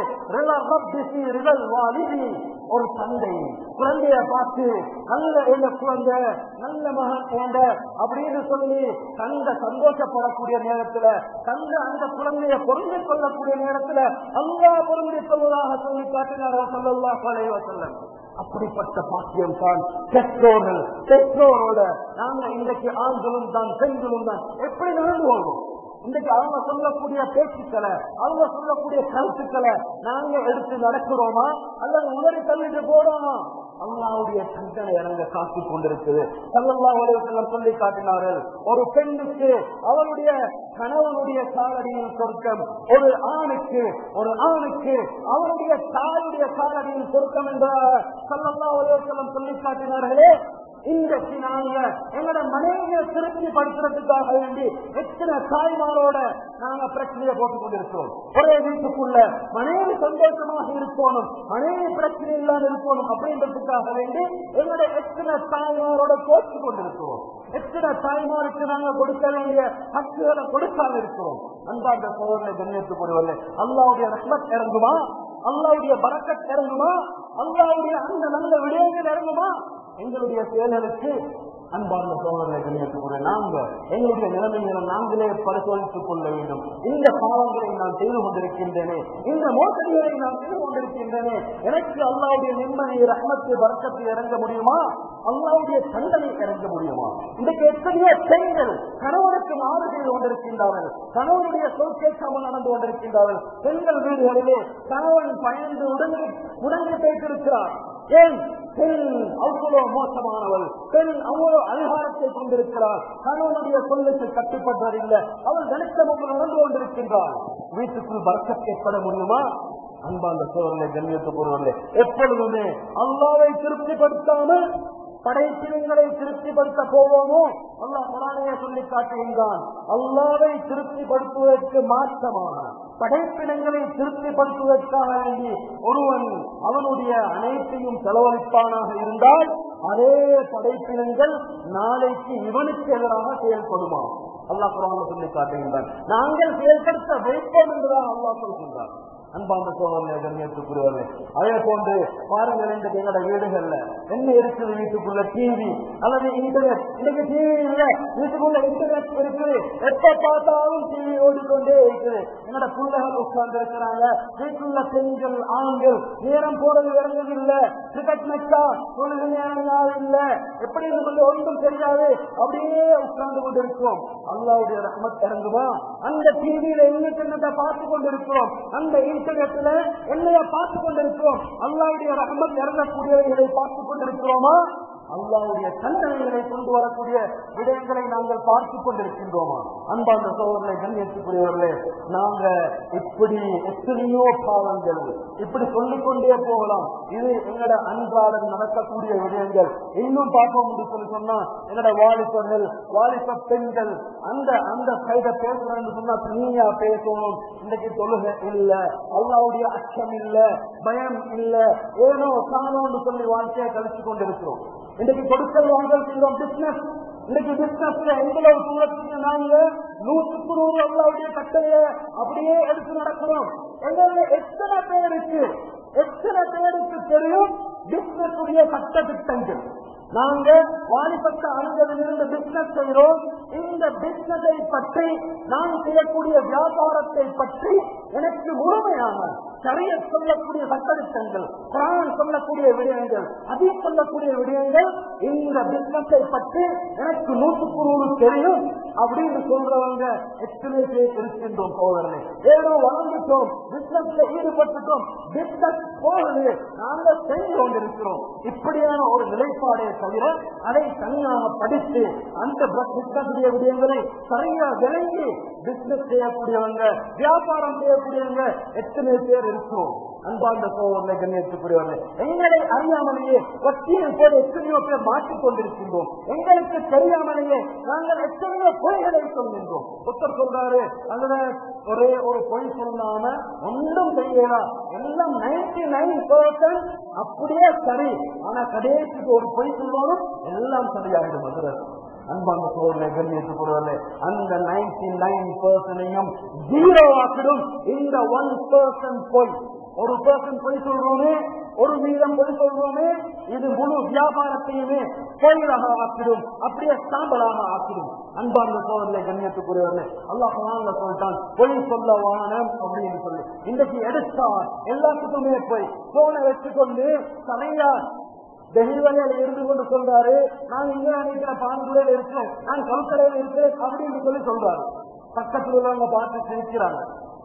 ஒரு தந்தை குழந்தைய பார்த்து நல்ல எங்க குழந்தை நல்ல மகன் ஏண்ட அப்படின்னு சொல்லி தந்த சந்தோஷப்படக்கூடிய நேரத்துல தந்த அந்த குழந்தைய பொருந்தி கொள்ளக்கூடிய நேரத்துல அல்லா பொருந்தி கொள்வதாக சொல்லி காட்டினார்கள் சொல்லல்லா வலைவசல்லம் அப்படிப்பட்ட பாக்கியம் தான் பெற்றோர்கள் பெற்றோரோட நாங்க இன்றைக்கு ஆண்களும் தான் பெண்களும் தான் எப்படி நடந்து கொள்வோம் இன்றைக்கு அவங்க சொல்லக்கூடிய பேச்சுக்களை அவங்க சொல்லக்கூடிய கருத்துக்களை நாங்க எடுத்து நடக்கிறோமா அல்லது உதறி தள்ளிட்டு போறோமா அல்லாவுடைய சிந்தனை இறங்க காத்து கொண்டிருக்குது சல்லல்லா உலகத்தில் சொல்லி காட்டினார்கள் ஒரு பெண்ணுக்கு அவருடைய கணவனுடைய காலடியில் சொர்க்கம் ஒரு ஆணுக்கு ஒரு ஆணுக்கு அவருடைய தாயுடைய காலடியில் சொர்க்கம் என்ற சல்லல்லா உலகத்தில் சொல்லி காட்டினார்களே இன்றைக்கு நாங்க எங்களோட மனைவியை திருப்தி படுத்துறதுக்காக வேண்டி எத்தனை தாய்மாரோட நாங்க பிரச்சனையை போட்டுக் கொண்டிருக்கிறோம் ஒரே வீட்டுக்குள்ள மனைவி சந்தோஷமாக இருக்கணும் மனைவி பிரச்சனை இல்லாம இருக்கணும் அப்படின்றதுக்காக வேண்டி எங்களோட எத்தனை தாய்மாரோட கோச்சு கொண்டிருக்கிறோம் எத்தனை தாய்மாருக்கு நாங்க கொடுக்க வேண்டிய ஹக்குகளை கொடுக்காம இருக்கிறோம் அன்பார்ந்த சோதனை கண்ணியத்துக் கொள்வதில்லை அல்லாவுடைய ரஹ்மத் இறங்குமா அல்லாவுடைய பறக்கத் இறங்குமா அல்லாவுடைய அந்த நல்ல விடயங்கள் இறங்குமா எங்களுடைய செயல்களுக்கு அன்பார்ந்த சோழர்களை கண்ணியத்துக்குரிய நாங்க எங்களுடைய நிலைமைகளை நாங்களே பரிசோதித்துக் கொள்ள வேண்டும் இந்த பாவங்களை நான் செய்து கொண்டிருக்கின்றேனே இந்த மோசடிகளை நான் செய்து கொண்டிருக்கின்றேனே எனக்கு அல்லாவுடைய நிம்மதி ரஹ்மத்து வரக்கத்தில் இறங்க முடியுமா அல்லாவுடைய தண்டனை இறங்க முடியுமா இன்றைக்கு எத்தனையோ பெண்கள் கணவனுக்கு மாறு செய்து கொண்டிருக்கின்றார்கள் கணவனுடைய சொல் கேட்காமல் நடந்து கொண்டிருக்கின்றார்கள் பெண்கள் வீடுகளிலே கணவன் பயந்து உடனே உடனே பேசிருக்கிறார் ஏன் பெண் அவ்வளவு மோசமானவள் பெண் அவ்வளவு அதிகாரத்தை கொண்டிருக்கிறார் கணவனுடைய சொல்லுக்கு கட்டுப்பட்டதில்லை அவள் கணித்தமாக நடந்து கொண்டிருக்கின்றார் வீட்டுக்குள் வர்க்கம் ஏற்பட முடியுமா அன்பாந்த சோழனை கண்ணியத்துக்குரியவர்களே எப்பொழுதுமே அல்லாவை திருப்திப்படுத்தாமல் படைப்பினங்களை திருப்திப்படுத்த போவோமோ அல்லாஹ் குரானையே சொல்லி காட்டுகின்றான் அல்லாவை திருப்திப்படுத்துவதற்கு மாற்றமான படைப்பினங்களை திருப்திப்படுத்துவதற்காக வேண்டி ஒருவன் அவனுடைய அனைத்தையும் செலவழிப்பானாக இருந்தால் அதே படைப்பினங்கள் நாளைக்கு இவனுக்கு எதிராக செயல்படுமா அல்லாஹ் குரான சொல்லி காட்டுகின்றான் நாங்கள் செயல்படுத்த வைப்போம் என்றுதான் அல்லாஹ் சொல்கின்றான் அன்பாந்த சோழனை கண்ணியத்துக்குரியவர்களே அதே போன்று பாருங்கள் இன்றைக்கு எங்களோட வீடுகள்ல என்ன இருக்குது வீட்டுக்குள்ள டிவி அல்லது இன்டர்நெட் இன்னைக்கு டிவி இல்ல வீட்டுக்குள்ள இன்டர்நெட் இருக்குது எப்ப பார்த்தாலும் டிவி ஓடிக்கொண்டே இருக்குது எங்களோட பிள்ளைகள் உட்கார்ந்து இருக்கிறாங்க வீட்டுள்ள பெண்கள் ஆண்கள் நேரம் போறது இறங்குது இல்ல கிரிக்கெட் மேட்சா தொழுகு நேரம் யாரும் இல்ல எப்படி சொல்லி ஒன்றும் தெரியாது அப்படியே உட்கார்ந்து கொண்டிருக்கிறோம் அல்லாவுடைய ரஹ்மத் இறங்குமா அந்த டிவியில இன்டர்நெட்டை பார்த்து கொண்டிருக்கிறோம் அந்த இன்டர்நெட்ல என்னைய பார்த்து கொண்டிருக்கிறோம் அல்லாவுடைய ரஹமத் இறங்கக்கூடியவைகளை பார்த்து கொண்டிருக்கிறோமா அல்லாவுடைய தண்டனைகளை கொண்டு வரக்கூடிய விடயங்களை நாங்கள் பார்த்துக் கொண்டிருக்கின்றோமா அன்பார்ந்த சோழர்களை கண்ணியத்துக்குரியவர்களே நாங்க இப்படி எத்தனையோ பாவங்கள் இப்படி சொல்லிக் கொண்டே போகலாம் இது எங்களோட அன்றாடம் நடக்கக்கூடிய விடயங்கள் இன்னும் பார்ப்போம் என்று சொல்லி சொன்னா எங்களோட வாலிபர்கள் வாலிப பெண்கள் அந்த அந்த சைட பேசுறேன்னு சொன்னா தனியா பேசணும் இன்னைக்கு தொழுகை இல்ல அல்லாவுடைய அச்சம் இல்ல பயம் இல்ல ஏனோ தானோன்னு சொல்லி வாழ்க்கையை கழிச்சு கொண்டிருக்கிறோம் இன்னைக்கு கொடுக்கல் வாங்கல் செய்வோம் பிசினஸ் இன்னைக்கு பிசினஸ்ல எவ்வளவு தூரத்துக்கு நாங்க நூற்றுக்கு நூறு அல்லாவுடைய கட்டைய அப்படியே எடுத்து நடக்கிறோம் எங்கள எத்தனை பேருக்கு எத்தனை பேருக்கு தெரியும் பிசினஸ் உடைய சட்ட திட்டங்கள் நாங்க வாலிபத்த அணிந்ததிலிருந்து பிசினஸ் செய்கிறோம் இந்த பிசினஸை பற்றி நான் செய்யக்கூடிய வியாபாரத்தை பற்றி எனக்கு முழுமையான சரிய சொல்லக்கூடிய சட்டத்திட்டங்கள் குரான் சொல்லக்கூடிய விடயங்கள் அதிக சொல்லக்கூடிய விடயங்கள் இந்த பிசினஸை பற்றி எனக்கு நூற்றுக்கு நூறு தெரியும் அப்படின்னு சொல்றவங்க எத்தனை பேர் இருக்கின்றோம் சோதரனை ஏதோ வளர்ந்துட்டோம் பிசினஸ்ல ஈடுபட்டுட்டோம் பிசினஸ் போகுது நாங்க செஞ்சு கொண்டிருக்கிறோம் இப்படியான ஒரு நிலைப்பாடை தவிர அதை தனியாக படித்து அந்த பிசினஸ் விடயங்களை சரியா விளங்கி பிசினஸ் செய்யக்கூடியவங்க வியாபாரம் செய்யக்கூடியவங்க எத்தனை பேர் இருக்கிறோம் அன்பார்ந்த சோழர்களை கண்ணியத்துக்குரியவர்கள் எங்களை அறியாமலேயே வட்டியில் போது எத்தனையோ பேர் மாற்றிக் கொண்டிருக்கின்றோம் எங்களுக்கு தெரியாமலேயே நாங்கள் எத்தனையோ பொய்களை சொல்கின்றோம் புத்தர் சொல்றாரு அதுல ஒரே ஒரு பொய் சொல்லாம ஒன்றும் செய்யலாம் எல்லாம் நைன்டி நைன் பர்சன்ட் அப்படியே சரி ஆனா கடைசிக்கு ஒரு பொய் சொல்லணும் எல்லாம் சரியாகிடும் மதுரை அன்பான சோழனை கண்ணியத்துப்படுவதில்லை அந்த நைன்டி நைன் பர்சனையும் ஜீரோ ஆக்கிடும் இந்த ஒன் பர்சன்ட் பொய் ஒரு பர்சன் பொய் சொல்றோமே ஒரு வீதம் பொய் சொல்றோமே இது முழு வியாபாரத்தையுமே பொய்யாக ஆக்கிடும் அப்படியே சாம்பலாக ஆக்கிடும் அன்பார்ந்த சோழனை கண்ணியத்துக்குரியவர்களே அல்லாஹ் குரான்ல சொல்லிட்டான் பொய் சொல்ல வானம் அப்படின்னு சொல்லி இன்றைக்கு எடுத்தா எல்லாத்துக்குமே போய் போனை வச்சுக்கொண்டு சரியா டெலிவரியில இருந்து கொண்டு சொல்றாரு நான் இங்க நினைக்கிற பான்புலையில இருக்கேன் நான் கல்கரையில இருக்கேன் அப்படின்னு சொல்லி சொல்றாரு பக்கத்துல உள்ளவங்க பார்த்து சிரிக்கிறாங்க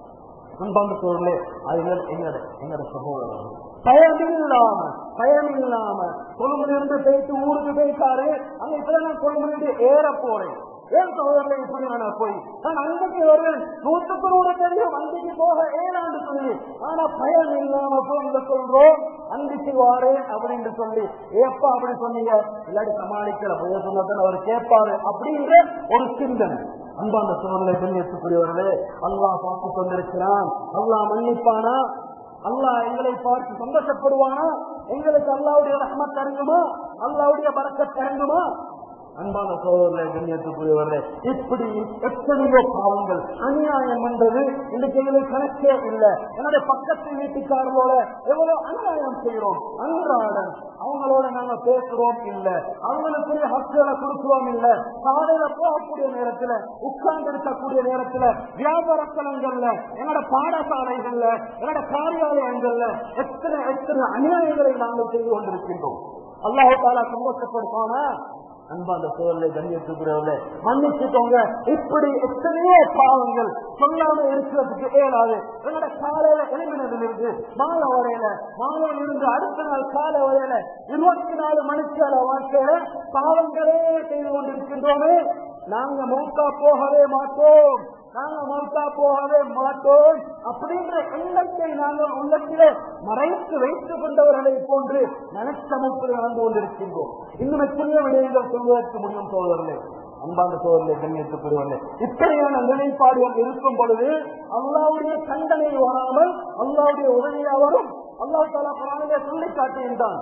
அன்பான சோழர்களே அதுகள் எங்கட எங்கட சகோதரர் பயமில்லாம பயமில்லாம கொழும்புலிருந்து போயிட்டு ஊருக்கு போயிட்டாரு அங்க இப்ப நான் கொழும்புலிருந்து ஏற போறேன் ஏன் சகோதரர்களை இப்படி நான் போய் நான் அன்றைக்கு வருவேன் நூற்றுக்கு நூறு தெரியும் அன்றைக்கு போக ஏழாண்டு சொல்லி ஆனா பயம் இல்லாம போங்க சொல்றோம் அன்றைக்கு வாரேன் அப்படின்னு சொல்லி ஏப்பா அப்படி சொன்னீங்க இல்லாட்டி சமாளிக்கிற போய் சொன்னதான் அவர் கேட்பாரு அப்படிங்கிற ஒரு சிந்தனை அன்பான சூழ்நிலை கண்ணியத்துக்குரியவர்களே அல்லாஹ் பார்த்து கொண்டிருக்கிறான் அல்லாஹ் மன்னிப்பானா அல்லாஹ் எங்களை பார்த்து சந்தோஷப்படுவானா எங்களுக்கு அல்லாவுடைய ரஹ்மத் இறங்குமா அல்லாவுடைய பறக்கத் இறங்குமா அன்பான சோதரர்களை கண்ணியத்துக்குரியவர்களே இப்படி எத்தனையோ பாவங்கள் அநியாயம் என்றது இன்னைக்கு எங்களுக்கு கணக்கே இல்லை என்னுடைய பக்கத்து வீட்டுக்காரர்களோட எவ்வளவு அநியாயம் செய்யறோம் அன்றாடம் அவங்களோட நாங்க பேசுறோம் இல்ல அவங்களுக்குரிய ஹக்குகளை கொடுக்கிறோம் இல்ல காலையில போகக்கூடிய நேரத்துல உட்கார்ந்து இருக்கக்கூடிய நேரத்துல வியாபார ஸ்தலங்கள்ல என்னோட பாடசாலைகள்ல என்னோட காரியாலயங்கள்ல எத்தனை எத்தனை அநியாயங்களை நாங்கள் செய்து கொண்டிருக்கின்றோம் அல்லாஹு தாலா சந்தோஷப்படுத்தானா அன்பாந்த சோழலை கண்ணியத்துக்குரியவர்களே மன்னிச்சுக்கோங்க இப்படி எத்தனையோ பாவங்கள் சொல்லாம இருக்கிறதுக்கு இயலாது என்னோட காலையில எழுப்பினதுல இருந்து மாலை வரையில மாலையில இருந்து அடுத்த நாள் காலை வரையில இருபத்தி நாலு மணிக்கால வாழ்க்கையில பாவங்களே செய்து கொண்டிருக்கின்றோமே நாங்க மௌத்தா போகவே மாட்டோம் நாங்க மௌத்தா போகவே மாட்டோம் அப்படின்ற எண்ணத்தை நாங்கள் உள்ளத்திலே மறைத்து வைத்துக் கொண்டவர்களை போன்று நினைச்சமைப்பில் நடந்து கொண்டிருக்கின்றோம் இன்னும் எத்தனையோ விடயங்கள் சொல்வதற்கு முடியும் சோழர்களே அன்பான சோழர்களே கண்ணியத்துக்குரியவர்களே இப்படியான நிலைப்பாடுகள் இருக்கும் பொழுது அல்லாவுடைய தண்டனை வராமல் அல்லாவுடைய உதவியா வரும் அல்லாஹ் தாலா குரானிலே சொல்லி காட்டுகின்றான்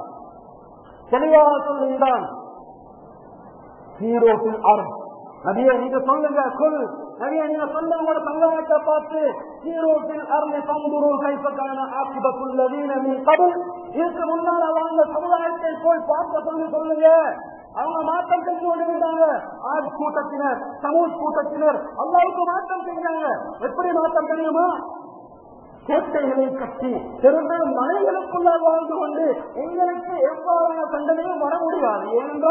தெளிவாக சொல்லுகின்றான் ஹீரோட்டில் அருள் நபியை நீங்க சொல்லுங்க சொல் நபியை நீங்க சொல்லுங்க உங்களோட சங்கமத்தை பார்த்து ஹீரோட்டில் அருளை பங்குருள் கைப்பற்றான ஆக்கிபத்துள்ளதீன நீ கடல் இதுக்கு முன்னால வாழ்ந்த சமுதாயத்தை போய் பார்க்க சொல்லி சொல்லுங்க அவங்க மாற்றம் செஞ்சு கொண்டிருந்தாங்க ஆட் கூட்டத்தினர் சமூக கூட்டத்தினர் அல்லாவுக்கு மாற்றம் செஞ்சாங்க எப்படி மாற்றம் தெரியுமா கோட்டைகளை கட்டி பெரும்பெரும் மலைகளுக்குள்ளால் வாழ்ந்து கொண்டு எங்களுக்கு எவ்வாறான தண்டனையும் வர முடியாது ஏனென்றால்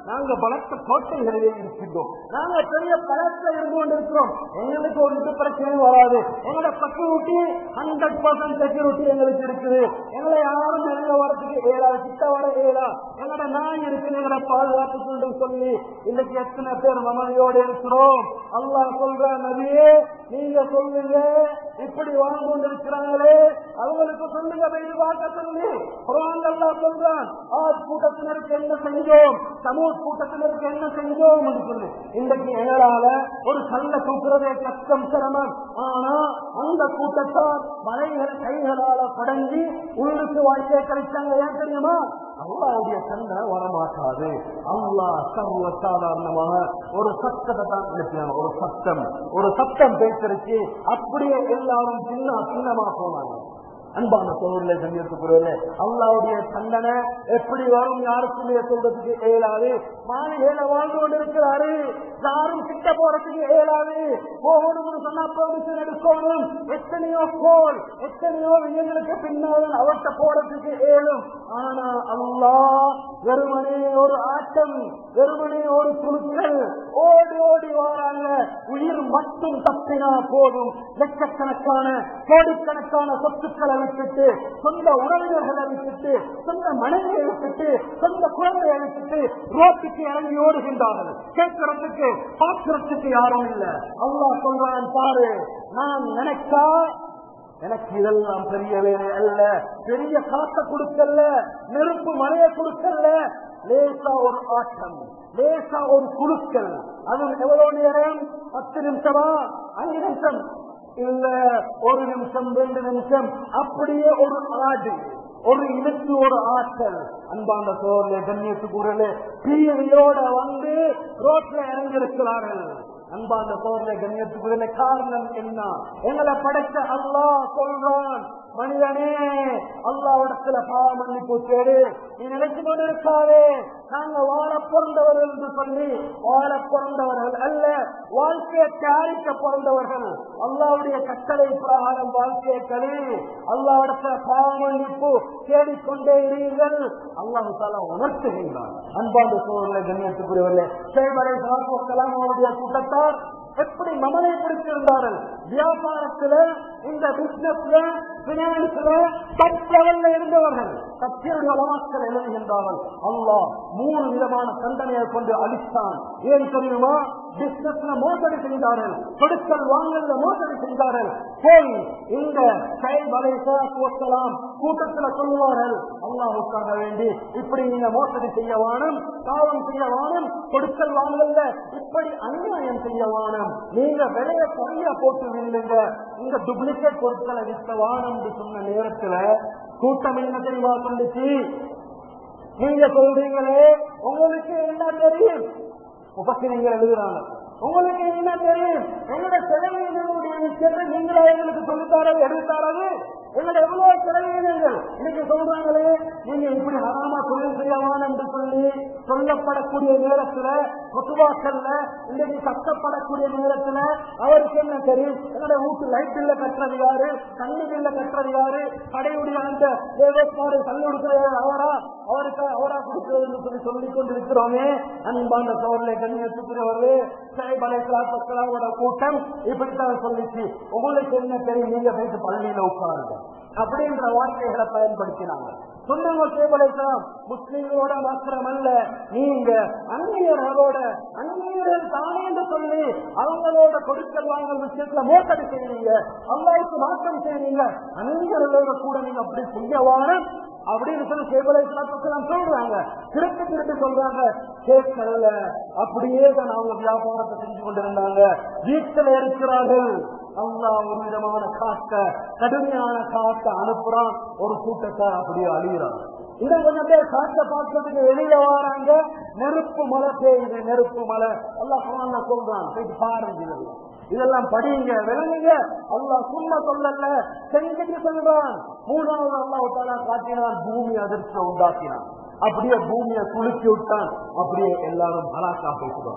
நாங்க பலத்த கோட்டைகளிலே இருக்கின்றோம் நாங்க பெரிய பலத்தை இருந்து கொண்டிருக்கிறோம் எங்களுக்கு ஒரு இது பிரச்சனையும் வராது எங்களோட செக்யூரிட்டி ஹண்ட்ரட் பர்சன்ட் செக்யூரிட்டி எங்களுக்கு இருக்குது எங்களை யாரும் நெருங்க வரதுக்கு ஏழா கிட்ட வர ஏழா எங்களோட நாய் இருக்கு எங்களோட பாதுகாப்பு கொண்டு சொல்லி இன்னைக்கு எத்தனை பேர் மமதியோடு இருக்கிறோம் அல்லாஹ் சொல்ற நபியே நீங்க சொல்லுங்க இப்படி வாழ்ந்து கொண்டிருக்கிறாங்களே அவங்களுக்கு சொல்லுங்க வெயில் பார்க்க சொல்லி குரான் அல்லாஹ் சொல்றான் ஆத் கூட்டத்தினருக்கு என்ன செஞ்சோம் சமூக கூட்டத்தினருக்கு என்ன செஞ்சோம் என்று சொல்லி இன்றைக்கு எங்களால ஒரு கல்ல தூக்குறதே கஷ்டம் சிரமம் ஆனா அந்த கூட்டத்தார் மலைகள் கைகளால படங்கி உள்ளுக்கு வாழ்க்கையை கழிச்சாங்க ஏன் தெரியுமா அல்லாவுடைய தன்மை வரமாட்டாது அல்லாஹ் சர்வ சாதாரணமாக ஒரு சத்தத்தை தான் எழுப்பினாங்க ஒரு சத்தம் ஒரு சத்தம் பேசிருச்சு அப்படியே எல்லாரும் சின்ன சின்னமா போனாங்க அன்பான சோழர்களே சங்கத்துக்குரியவர்களே அல்லாவுடைய தண்டனை எப்படி வரும் யாருக்குமே சொல்றதுக்கு இயலாது மாளிகையில வாழ்ந்து கொண்டிருக்கிறாரு யாரும் கிட்ட போறதுக்கு இயலாது போகணும்னு சொன்னா பெர்மிஷன் எடுக்கணும் எத்தனையோ கோல் எத்தனையோ எங்களுக்கு பின்னால் அவர்கிட்ட போறதுக்கு இயலும் ஆனா அல்லாஹ் வெறுமனே ஒரு ஆட்டம் வெறுமனே ஒரு குழுக்கள் ஓடி ஓடி வாராங்க உயிர் மட்டும் தப்பினா போதும் லட்சக்கணக்கான கோடிக்கணக்கான சொத்துக்களை விட்டுட்டு சொந்த உறவினர்களை விட்டுட்டு சொந்த மனைவியை விட்டுட்டு சொந்த குழந்தையை விட்டுட்டு ரோட்டுக்கு இறங்கி ஓடுகின்றார்கள் கேட்கறதுக்கு பார்க்கறதுக்கு யாரும் இல்ல அல்லாஹ் சொல்றான் பாரு நான் நினைச்சா எனக்கு இதெல்லாம் பெரிய வேலை அல்ல பெரிய காத்த கொடுக்கல நெருப்பு மழைய கொடுக்கல லேசா ஒரு ஆட்டம் லேசா ஒரு குழுக்கள் அது எவ்வளவு நேரம் பத்து நிமிஷமா அஞ்சு நிமிஷம் இல்ல ஒரு நிமிஷம் ரெண்டு நிமிஷம் அப்படியே ஒரு ஆடு ஒரு இழுத்து ஒரு ஆற்றல் அன்பான சோழ கண்ணியத்துக்குறலே பீரியோட வந்து ரோட்ல இறங்கியிருக்கிறார்கள் அன்பான சோழ கண்ணியத்துக்குறல காரணம் என்ன எங்களை படைத்த அல்லாஹ் சொல்றான் மனிதனே அல்லாவிடத்துல பாவ மன்னிப்பு தேடு நீ நினைச்சு கொண்டு இருக்காதே நாங்க வாழ பிறந்தவர்கள் என்று சொல்லி வாழ பிறந்தவர்கள் அல்ல வாழ்க்கையை தயாரிக்க பிறந்தவர்கள் அல்லாவுடைய கட்டளை பிரகாரம் வாழ்க்கையை கழி அல்லாவிடத்துல பாவ மன்னிப்பு தேடிக்கொண்டே இருங்கள் அல்லாஹு தாலா உணர்த்துகின்றான் அன்பாண்டு சூழலை கண்ணியத்துக்குரியவர்களே சேவரை சாப்பிடலாம் அவருடைய கூட்டத்தார் எப்படி மமனை பிடிச்சிருந்தார்கள் வியாபாரத்துல இந்த பிசினஸ்ல பினான்ஸ்ல தப்பவல்ல இருந்தவர்கள் தப்பியருடைய உலமாக்கள் எழுதுகின்றார்கள் அல்லாஹ் மூணு விதமான தண்டனையை கொண்டு அளித்தான் ஏன் தெரியுமா பிசினஸ்ல மோசடி செய்தார்கள் கொடுக்கல் வாங்கல மோசடி செய்தார்கள் போய் இந்த சைல் வலைசலாம் கூட்டத்தில் சொல்லுவார்கள் அல்லாஹுக்காக வேண்டி இப்படி நீங்க மோசடி செய்ய வானம் காவம் செய்ய வானம் கொடுக்கல் வாங்கல இப்படி அநியாயம் செய்ய வானம் நீங்க விலைய குறைய போட்டு வில்லுங்க இந்த டூப்ளிகேட் பொருட்களை விற்க வானம் என்று சொன்ன நேரத்துல கூட்டம் என்ன தெரியுமா சொல்லுச்சு நீங்க சொல்றீங்களே உங்களுக்கு என்ன தெரியும் உபசிரியங்கள் எழுதுறாங்க உங்களுக்கு என்ன தெரியும் எங்களோட செலவினங்களுடைய விஷயத்தை நீங்களா எங்களுக்கு சொல்லித்தாரது எடுத்தாரது எங்களை எவ்வளவு செலவினங்கள் இன்னைக்கு சொல்றாங்களே நீங்க இப்படி ஹராமா தொழில் செய்யலாம் என்று சொல்லி சொல்லப்படக்கூடிய நேரத்துல பொதுவாக்கல்ல இன்னைக்கு கஷ்டப்படக்கூடிய நேரத்துல அவருக்கு என்ன தெரியும் என்னோட வீட்டு லைட் பில்ல கட்டுறது யாரு தண்ணி பில்ல கட்டுறது யாரு கடையுடைய அந்த தேவஸ்மாரு தள்ளி கொடுக்கிறது அவரா அவருக்கு அவரா கொடுக்கிறது சொல்லி சொல்லிக் கொண்டிருக்கிறோமே அன்பான சோழலை கண்ணியத்துக்குரியவர்களே சாய்பலைக்கலாத்தோட கூட்டம் இப்படித்தான் சொல்லிச்சு உங்களுக்கு என்ன தெரியும் நீங்க போயிட்டு பள்ளியில உட்காருங்க அப்படின்ற வார்த்தைகளை பயன்படுத்தினாங்க சொன்னாங்க சேபலைக்கலாம் முஸ்லிம்களோட மாத்திரம் அல்ல நீங்க அந்நியர்களோட அந்நியர்கள் தானே என்று சொல்லி அவங்களோட கொடுக்கல் வாங்கல் விஷயத்துல மோசடி செய்வீங்க அல்லாவுக்கு மாற்றம் செய்வீங்க அந்நியர்களோட கூட நீங்க அப்படி செய்யவான அப்படின்னு சொல்லி சேபலைக்கலாம் சொல்றாங்க திருப்பி திருப்பி சொல்றாங்க கேட்கல அப்படியே தான் அவங்க வியாபாரத்தை செஞ்சு கொண்டிருந்தாங்க வீட்டில் இருக்கிறார்கள் அல்லா ஒரு விதமான காட்ட கடுமையான காட்ட அனுப்புறான் ஒரு கூட்டத்தார் அப்படியே அழிகிறான் இன்னும் கொஞ்சம் பேர் காட்ட பார்க்கறதுக்கு வெளியில வராங்க நெருப்பு மழை பெய்யுது நெருப்பு மழை எல்லாம் குரான்ல சொல்றான் போயிட்டு பாருங்க இதெல்லாம். இதெல்லாம் படிங்க விளங்குங்க அல்லாஹ் சும்மா சொல்லல செஞ்சுட்டு சொல்றான் மூணாவது அல்லாஹ் தாலா காட்டினான் பூமி அதிர்ச்சியை உண்டாக்கினான் அப்படியே பூமியை குலுக்கி விட்டான் அப்படியே எல்லாரும் பலாக்கா போயிட்டு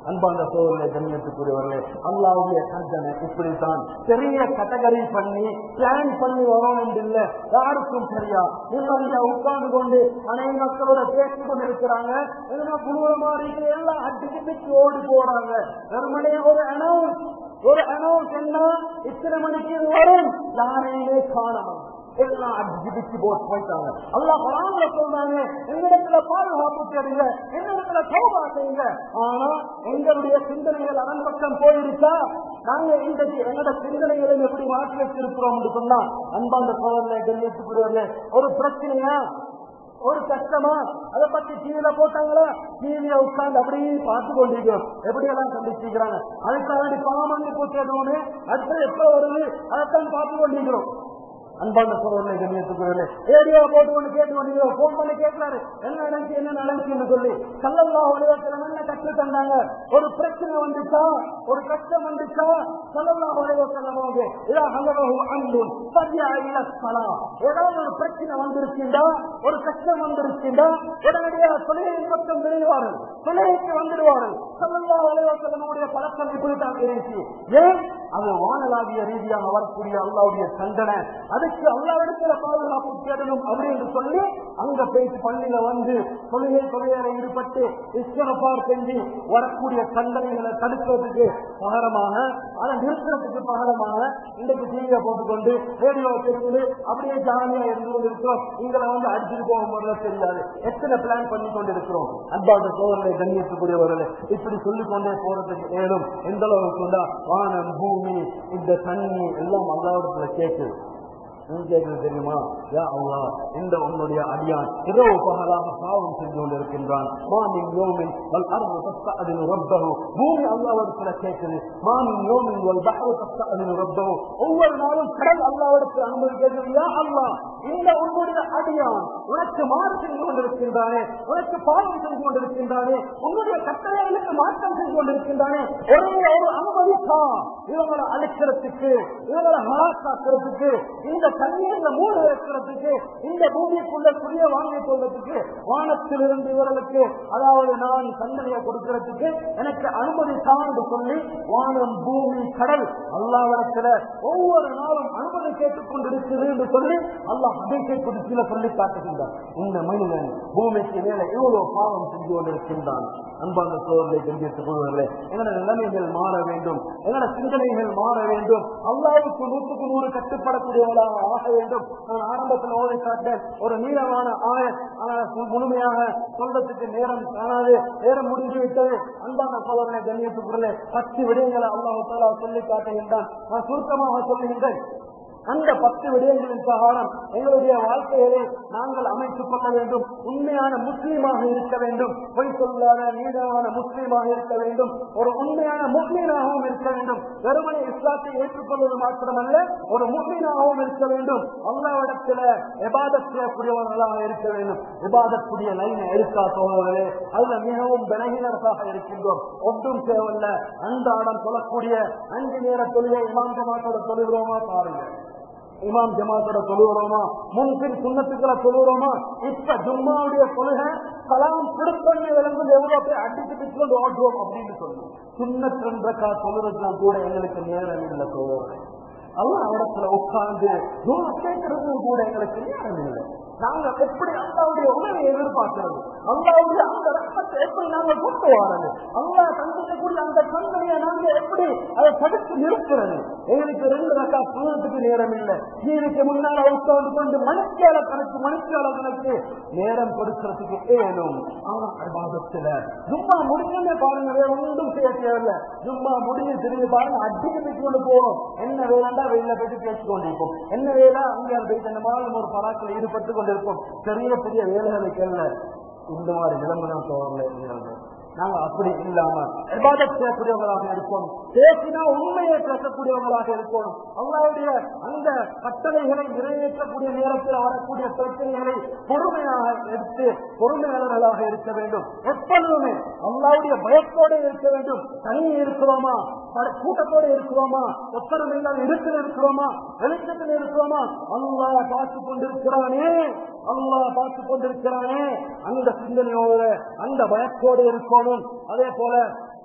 அன்பாந்த சோழனை கண்ணியத்துக்குரியவர்களே அல்லாவுடைய கண்டனை இப்படித்தான் பெரிய கேட்டகரி பண்ணி பிளான் பண்ணி வரணும் இல்ல யாருக்கும் சரியா நிம்மதியா உட்கார்ந்து கொண்டு அனைத்து மக்களோட பேசிக் கொண்டு இருக்கிறாங்க எதுனா குழுவமா இருக்கு எல்லாம் அடிச்சு பிச்சு ஓடி போறாங்க வெறுமனே ஒரு அனௌன்ஸ் ஒரு அனௌன்ஸ் என்ன இத்தனை மணிக்கு இது வரும் யாரையுமே காணணும் எல்லாம் அடிச்சு பிச்சு போட்டு போயிட்டாங்க அல்லா பராமர சொல்றாங்க எங்களிடத்துல பாதுகாப்பு தேடுங்க எங்களிடத்துல சோபா செய்யுங்க ஆனா எங்களுடைய சிந்தனைகள் அதன் பக்கம் போயிருச்சா நாங்க இன்றைக்கு எங்களோட சிந்தனைகளை எப்படி மாற்றி வச்சிருக்கிறோம் சொன்னா அன்பாந்த சோதனை கண்ணியத்துக்குரியவர்களே ஒரு பிரச்சனையா ஒரு கஷ்டமா அதை பத்தி டிவியில போட்டாங்களா டிவிய உட்கார்ந்து அப்படியே பார்த்து கொண்டிருக்கிறோம் எப்படி எல்லாம் கண்டிச்சிருக்கிறாங்க அதுக்காக வேண்டி பாமன்னு போட்டு அடுத்தது எப்ப வருது அதைத்தான் பார்த்து கொண்டிருக்கிறோம் அன்பான சோழனை கண்ணியத்துக்குரியவர்களே ரேடியோ போட்டு கொண்டு கேட்டு கொண்டிருக்கிறோம் போன் பண்ணி கேட்கிறாரு என்ன நடந்துச்சு என்ன நடந்துச்சுன்னு சொல்லி கல்லல்லா உலகத்துல என்ன கற்று தந்தாங்க ஒரு பிரச்சனை வந்துச்சா ஒரு கஷ்டம் வந்துச்சா கல்லல்லா உலகத்தலமாக இதா ஹலவஹு அன்பும் சரியா இல்ல சலா ஏதாவது ஒரு பிரச்சனை வந்திருக்கின்றா ஒரு கஷ்டம் வந்திருக்கின்றா உடனடியாக தொழிலின் பக்கம் விளைவார்கள் தொழிலுக்கு வந்துடுவார்கள் கல்லல்லா உலகத்தலனுடைய பழக்கம் இப்படித்தான் இருந்துச்சு ஏன் அது வானலாவிய ரீதியாக வரக்கூடிய அல்லாவுடைய தண்டனை அதுக்கு அல்லாவிடத்துல பாதுகாப்பு தேடணும் அப்படின்னு சொல்லி அங்க போயிட்டு பள்ளியில வந்து தொழுகை தொழிலை ஈடுபட்டு இஸ்வரப்பார் செஞ்சு வரக்கூடிய தண்டனைகளை தடுக்கிறதுக்கு பகரமாக அதை நிறுத்துறதுக்கு பகரமாக இன்றைக்கு டிவியை போட்டுக்கொண்டு ரேடியோ கேட்டு அப்படியே ஜாலியா இருந்து கொண்டு இருக்கிறோம் எங்களை வந்து அடிச்சுட்டு போக முறையில தெரியாது எத்தனை பிளான் பண்ணி கொண்டு இருக்கிறோம் அன்பாத சோதனை கண்ணியத்துக்குரியவர்களை இப்படி சொல்லிக் கொண்டே போறதுக்கு ஏதும் எந்த அளவுக்கு உண்டா வானம் பூமி இந்த தண்ணி எல்லாம் அல்லாவிடத்துல கேட்குது நீ கேட்கிறது தெரியுமா யா அல்லா இந்த உன்னுடைய அடியான் இரவு பகலாக பாவம் செஞ்சு கொண்டிருக்கின்றான் மாமின் யோமின் வல் அர்வு தஸ்தஅதினு ரப்பஹு பூமி அல்லாஹ்விடத்துல கேட்குது மாமின் யோமின் வல் பஹ்ரு தஸ்தஅதினு ரப்பஹு ஒவ்வொரு நாளும் கடல் அல்லாஹ்விடத்தில் அனுமதி கேட்குது யா அல்லாஹ் இந்த உன்னுடைய அடியான் உனக்கு மாறு செஞ்சு கொண்டிருக்கின்றானே உனக்கு பாவம் செஞ்சு கொண்டிருக்கின்றானே உன்னுடைய கட்டளைகளுக்கு மாற்றம் செஞ்சு கொண்டிருக்கின்றானே ஒரே ஒரு அனுமதி தான் இவங்களை அழிக்கிறதுக்கு இவங்களை மலாக்காக்கிறதுக்கு இந்த தண்ணீர்ல மூட வைக்கிறதுக்கு இந்த பூமிக்குள்ள புரிய வாங்கிக் கொள்வதற்கு வானத்திலிருந்து இவர்களுக்கு அதாவது நான் தண்டனையை கொடுக்கிறதுக்கு எனக்கு அனுமதி தான் என்று சொல்லி வானம் பூமி கடல் அல்லாவிடத்துல ஒவ்வொரு நாளும் அனுமதி கேட்டுக் கொண்டிருக்கிறது என்று சொல்லி அல்லாஹ் அபிஷே குறிச்சில சொல்லி காட்டுகின்றான் இந்த மனிதன் பூமிக்கு மேல இவ்வளவு பாவம் செஞ்சு கொண்டிருக்கின்றான் அன்பான சோதனை கண்டித்துக் கொள்வதில்லை எங்களோட நிலைமைகள் மாற வேண்டும் எங்களோட சிந்தனைகள் மாற வேண்டும் அல்லாவுக்கு நூற்றுக்கு நூறு கட்டுப்படக்கூடியவர்களாக ஆக வேண்டும் நான் ஆரம்பத்தில் ஓதை காட்டேன் ஒரு நீளமான ஆய ஆனால் முழுமையாக சொல்றதுக்கு நேரம் காணாது நேரம் முடிந்து விட்டது அன்பான சோதனை கண்ணியத்துக்குள்ளே பத்து விடயங்களை அல்லாஹு தாலா சொல்லி காட்டுகின்றான் நான் சுருக்கமாக சொல்லுகின்றேன் அந்த பத்து விடயங்களின் பிரகாரம் எங்களுடைய வாழ்க்கையை நாங்கள் அமைத்துக் கொள்ள வேண்டும் உண்மையான முஸ்லீமாக இருக்க வேண்டும் பொய் சொல்லாத நீளமான முஸ்லீமாக இருக்க வேண்டும் ஒரு உண்மையான முஸ்லீமாகவும் இருக்க வேண்டும் வெறுமனை இஸ்லாத்தை ஏற்றுக்கொள்வது மாத்திரமல்ல ஒரு முஸ்லீமாகவும் இருக்க வேண்டும் அல்லாவிடத்துல எபாதத் செய்யக்கூடியவர்களாக இருக்க வேண்டும் எபாதக்கூடிய லைனை எடுக்கா தோழர்களே அதுல மிகவும் பலகீனர்களாக இருக்கின்றோம் ஒன்றும் தேவையில்ல அன்றாடம் சொல்லக்கூடிய அஞ்சு நேர தொழிலை இமாம் ஜமாத்தோட தொழுகிறோமா பாருங்க இமாம் ஜமாத்தோட தொழுகிறோமா முன்பின் சுண்ணத்துக்களை தொழுகிறோமா இப்ப ஜும்மாவுடைய தொழுகை கலாம் திருப்பண்ணி விளங்குது எவ்வளவு பேர் அடிச்சு பிடிச்சு ஓட்டுவோம் அப்படின்னு சொல்லி சுண்ணத்திரண்டக்கா தொழுறதுனா கூட எங்களுக்கு நேரம் இல்லை தோழர்கள் அல்ல இடத்துல உட்கார்ந்து தூரம் கேட்கறது கூட எங்களுக்கு நேரம் இல்லை நாங்க எப்படி அல்லாவுடைய உணவை எதிர்பார்க்கிறது அல்லாவுடைய அந்த ரத்தத்தை எப்படி நாங்க கொண்டு வர்றது அல்லா சந்திக்கக்கூடிய அந்த தன்மையை நாங்க எப்படி அதை தடுத்து நிறுத்துறது எங்களுக்கு ரெண்டு ரக்கா தூரத்துக்கு நேரம் இல்லை ஜீவிக்கு முன்னால உட்கார்ந்து கொண்டு மணிக்கால கணக்கு மணிக்கால கணக்கு நேரம் கொடுக்கறதுக்கு ஏனும் ஆனா அர்பாதத்துல ஜும்மா முடிஞ்சுமே பாருங்க வேற ஒன்றும் செய்ய தேவையில்லை ஜும்மா முடிஞ்சு திரும்பி பாருங்க அடிக்க வச்சு கொண்டு போவோம் என்ன வேலைண்டா வெளியில போயிட்டு பேசிக் கொண்டிருப்போம் என்ன வேலை அங்கே போயிட்டு அந்த மாதிரி ஒரு பராக்கில் ஈடுபட்டு கொண்டிருப்போம் பெரிய பெரிய வேலைகளுக்கு அல்ல இந்த மாதிரி நிலைமை தான் தோறல நாங்க அப்படி இல்லாம விவாதம் செய்யக்கூடியவங்களாக இருப்போம் பேசினா உண்மையை பேசக்கூடியவங்களாக இருப்போம் அவங்களுடைய அந்த கட்டளைகளை நிறைவேற்றக்கூடிய நேரத்தில் வரக்கூடிய பிரச்சனைகளை பொறுமையாக எடுத்து பொறுமையாளர்களாக இருக்க வேண்டும் எப்பொழுதுமே அல்லாவுடைய பயத்தோடு இருக்க வேண்டும் தனியே இருக்கிறோமா கூட்டத்தோடு இருக்கிறோமா ஒத்தரம் இல்லாத இடத்தில் இருக்கிறோமா வெளிச்சத்தில் இருக்கிறோமா அல்லா பார்த்து கொண்டிருக்கிறானே அல்லா பார்த்து கொண்டிருக்கிறானே அந்த சிந்தனையோடு அந்த பயத்தோடு இருக்கணும் அதே போல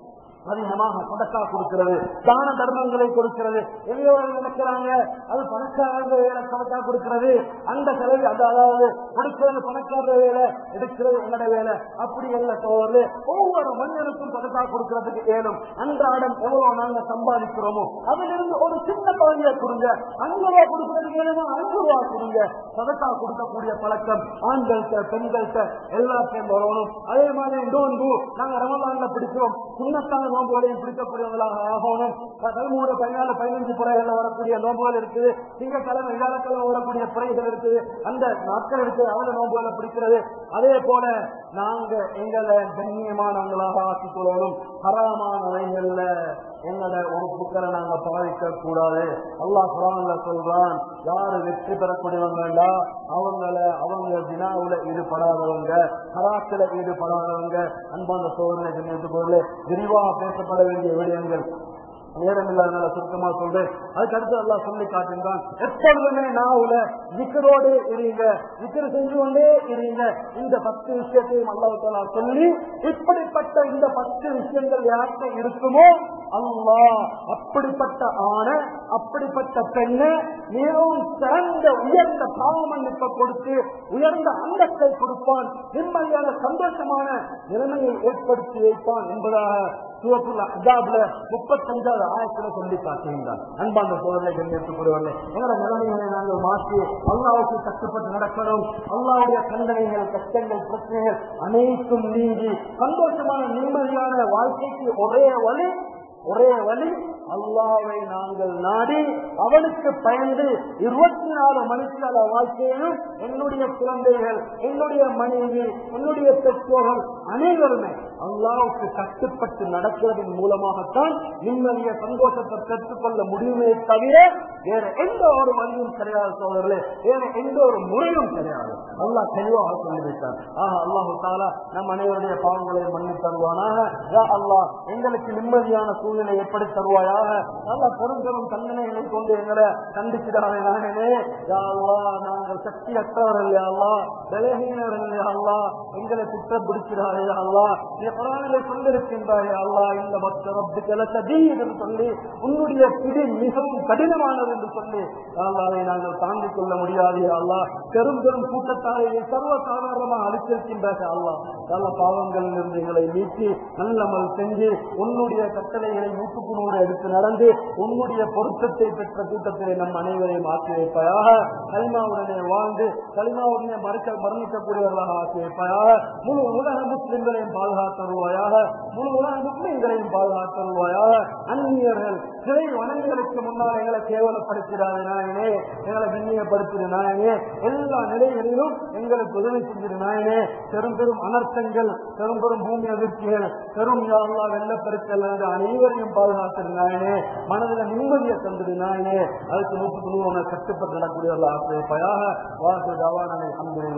அதிகமாக சதக்கா கொடுக்கிறது தான தர்மங்களை கொடுக்கிறது எவ்வளவு நினைக்கிறாங்க அது பணக்காரங்க வேலை சதக்கா கொடுக்கிறது அந்த செலவு அது அதாவது கொடுக்கிறது பணக்காரர் வேலை எடுக்கிறது என்னோட வேலை அப்படி அல்ல சோழரு ஒவ்வொரு மனிதனுக்கும் சதக்கா கொடுக்கிறதுக்கு ஏழும் அன்றாடம் எவ்வளவு நாங்க சம்பாதிக்கிறோமோ அதிலிருந்து ஒரு சின்ன பகுதியை கொடுங்க அஞ்சு ரூபா கொடுக்கறதுக்கு ஏழுமா அஞ்சு ரூபா கொடுங்க சதக்கா கொடுக்கக்கூடிய பழக்கம் ஆண்கள்கிட்ட பெண்கள்கிட்ட எல்லாத்தையும் வரணும் அதே மாதிரி நோன்பு நாங்க ரமதான்ல பிடிக்கிறோம் சுண்ணத்தான நோன்புகளையும் பிடிக்கக்கூடியவர்களாக ஆகணும் பதிமூணு பதினாலு பதினஞ்சு புறைகள்ல வரக்கூடிய நோன்புகள் இருக்குது திங்கக்கிழமை வியாழக்கிழமை வரக்கூடிய புறைகள் இருக்குது அந்த நாட்கள் இருக்குது அவங்க நோன்புகளை பிடிக்கிறது அதே போல நாங்க எங்களை கண்ணியமானவங்களாக ஆக்கிக் கொள்ளணும் ஹராமான வழிகள்ல எங்களோட உறுப்புக்களை நாங்க பாதிக்க கூடாது அல்லாஹ் குரான்ல சொல்றான் யாரு வெற்றி பெறக்கூடியவங்கடா அவங்கள அவங்க தினாவுல ஈடுபடாதவங்க ஹராத்துல ஈடுபடாதவங்க அன்பான சோதனை ஜென்மத்துக்கு விரிவாக பேசப்பட வேண்டிய விடயங்கள் நேரம் இல்லாதனால சுருக்கமா சொல்றேன் அதுக்கு அடுத்து எல்லாம் சொல்லி காட்டுகிறான் எப்பொழுதுமே நாவுல விக்கரோடு இருங்க விக்கர் செஞ்சு கொண்டே இருங்க இந்த பத்து விஷயத்தையும் அல்லாஹாலா சொல்லி இப்படிப்பட்ட இந்த பத்து விஷயங்கள் யார்கிட்ட இருக்குமோ அல்லாஹ் அப்படிப்பட்ட ஆணை அப்படிப்பட்ட பெண்ணை மிகவும் சிறந்த உயர்ந்த பாவ மன்னிப்பை கொடுத்து உயர்ந்த அந்தத்தை கொடுப்பான் நிம்மதியான சந்தோஷமான நிலைமையை ஏற்படுத்தி வைப்பான் என்பதாக சூரத்துல் அஹ்ஸாப்ல முப்பத்தஞ்சாவது ஆயத்துல சொல்லி காட்டுகின்றான் அன்பாந்த சோதனை கண்ணியத்துக்குரியவர்களே எங்களோட நிலைமைகளை நாங்கள் மாற்றி அல்லாவுக்கு கட்டுப்பட்டு நடக்கணும் அல்லாவுடைய கண்டனைகள் கஷ்டங்கள் பிரச்சனைகள் அனைத்தும் நீங்கி சந்தோஷமான நிம்மதியான வாழ்க்கைக்கு ஒரே வழி ஒரே வழி அல்லாவை நாங்கள் நாடி அவனுக்கு பயந்து இருபத்தி நாலு மணிக்கால வாழ்க்கையிலும் என்னுடைய குழந்தைகள் என்னுடைய மனைவி என்னுடைய பெற்றோர்கள் அனைவருமே அல்லாவுக்கு கட்டுப்பட்டு நடக்கிறதன் மூலமாகத்தான் நிம்மதிய சந்தோஷத்தை பெற்றுக்கொள்ள முடியுமே தவிர வேற எந்த ஒரு வழியும் கிடையாது சோதரர்களே வேற எந்த ஒரு முறையும் கிடையாது அல்லாஹ் தெளிவாக சொல்லிவிட்டார் ஆஹ் அல்லாஹு தாலா நம் அனைவருடைய பாவங்களை மன்னித் தருவானாக யா அல்லாஹ் எங்களுக்கு நிம்மதியான சூழ்நிலை எப்படி தருவாயாக நல்ல பெரும் பெரும் தண்டனைகளை கொண்டு எங்களை கண்டிக்கிறாரே நானே யா அல்லாஹ் நாங்கள் சக்தி அற்றவர்கள் யா அல்லாஹ் பலகீனர்கள் யா அல்லாஹ் எங்களை குற்றம் பிடிக்கிறாரே யா அல்லாஹ் நீ குரானிலே சொல்லிருக்கின்றாய் யா அல்லாஹ் இந்த பக்த ரப்பு கலசதீர் என்று சொல்லி உன்னுடைய பிடி மிகவும் கடினமானது என்று சொல்லி யா அல்லாஹ் அதை நாங்கள் தாங்கிக் கொள்ள முடியாது யா அல்லாஹ் பெரும் பெரும் கூட்டத்தாரை சர்வ சாதாரணமாக அளித்திருக்கின்றார் யா அல்லாஹ் நல்ல பாவங்களில் இருந்து எங்களை நீக்கி நல்லமல் செஞ்சு உன்னுடைய கட்டளைகளை நூற்றுக்கு நூறு எடுத்து நடந்து உன்னுடைய பொருத்தத்தை பெற்ற கூட்டத்திலே நம் அனைவரையும் ஆக்கி வைப்பாயாக கலிமாவுடனே வாழ்ந்து கலிமாவுடனே மறுக்க மரணிக்கக்கூடியவர்களாக ஆக்கி வைப்பாயாக முழு உலக முஸ்லிம்களையும் பாதுகாத்தருவாயாக முழு உலக முஸ்லிம்களையும் பாதுகாத்தருவாயாக அந்நியர்கள் சிறை வனங்களுக்கு முன்னால் எங்களை கேவலப்படுத்திடாத நாயனே எங்களை கண்ணியப்படுத்திட நாயனே எல்லா நிலைகளிலும் எங்களுக்கு உதவி செஞ்சிரு நாயனே பெரும் பெரும் அனர்த்தங்கள் பெரும் பெரும் பூமி அதிர்ச்சிகள் பெரும் யாழ்லா வெள்ளப்பெருக்கல் என்று அனைவரையும் பாதுகாத்திரு நாயனே மனதில் நிம்மதியை தந்துடு நாயனே அதுக்கு நூற்றுக்கு நூறு உனக்கு கட்டுப்பட்டு நடக்கூடியவர்கள் ஆசிரியப்பையாக வாசு தவானனை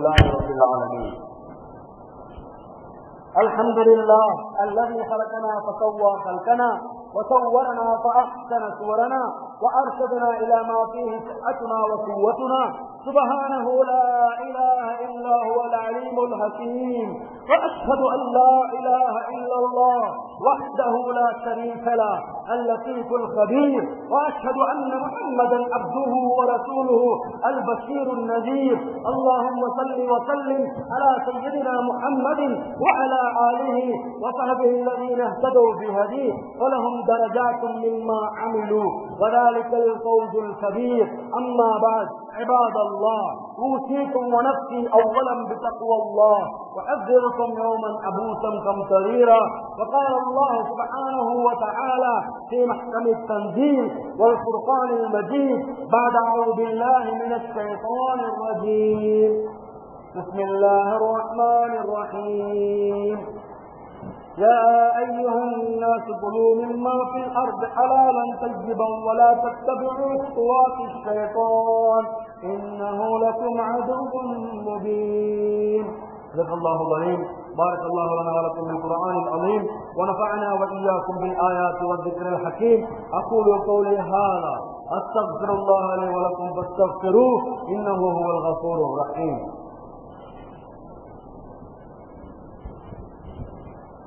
அன்பு الحمد لله الذي خلقنا فسوى خلقنا وصورنا فأحسن صورنا وأرشدنا إلى ما فيه سعتنا وقوتنا سبحانه لا إله إلا هو العليم الحكيم وأشهد أن لا إله إلا الله وحده لا شريك له اللطيف الخبير وأشهد أن محمدا عبده ورسوله البشير النذير اللهم صل وسلم على سيدنا محمد وعلى آله وصحبه الذين اهتدوا بهديه ولهم درجات مما عملوا وذلك الفوز الكبير أما بعد عباد الله أوصيكم ونفسي أولا بتقوى الله وأحذركم يوما عبوسا قمطريرا وقال الله سبحانه وتعالى في محكم التنزيل والفرقان المجيد بعد أعوذ بالله من الشيطان الرجيم بسم الله الرحمن الرحيم يا أيها الناس كلوا مما في الأرض حلالا طيبا ولا تتبعوا خطوات الشيطان إنه لكم عدو مبين صدق الله العظيم بارك الله لنا ولكم بالقرآن العظيم ونفعنا وإياكم بالآيات والذكر الحكيم أقول قولي هذا أستغفر الله لي ولكم فاستغفروه إنه هو الغفور الرحيم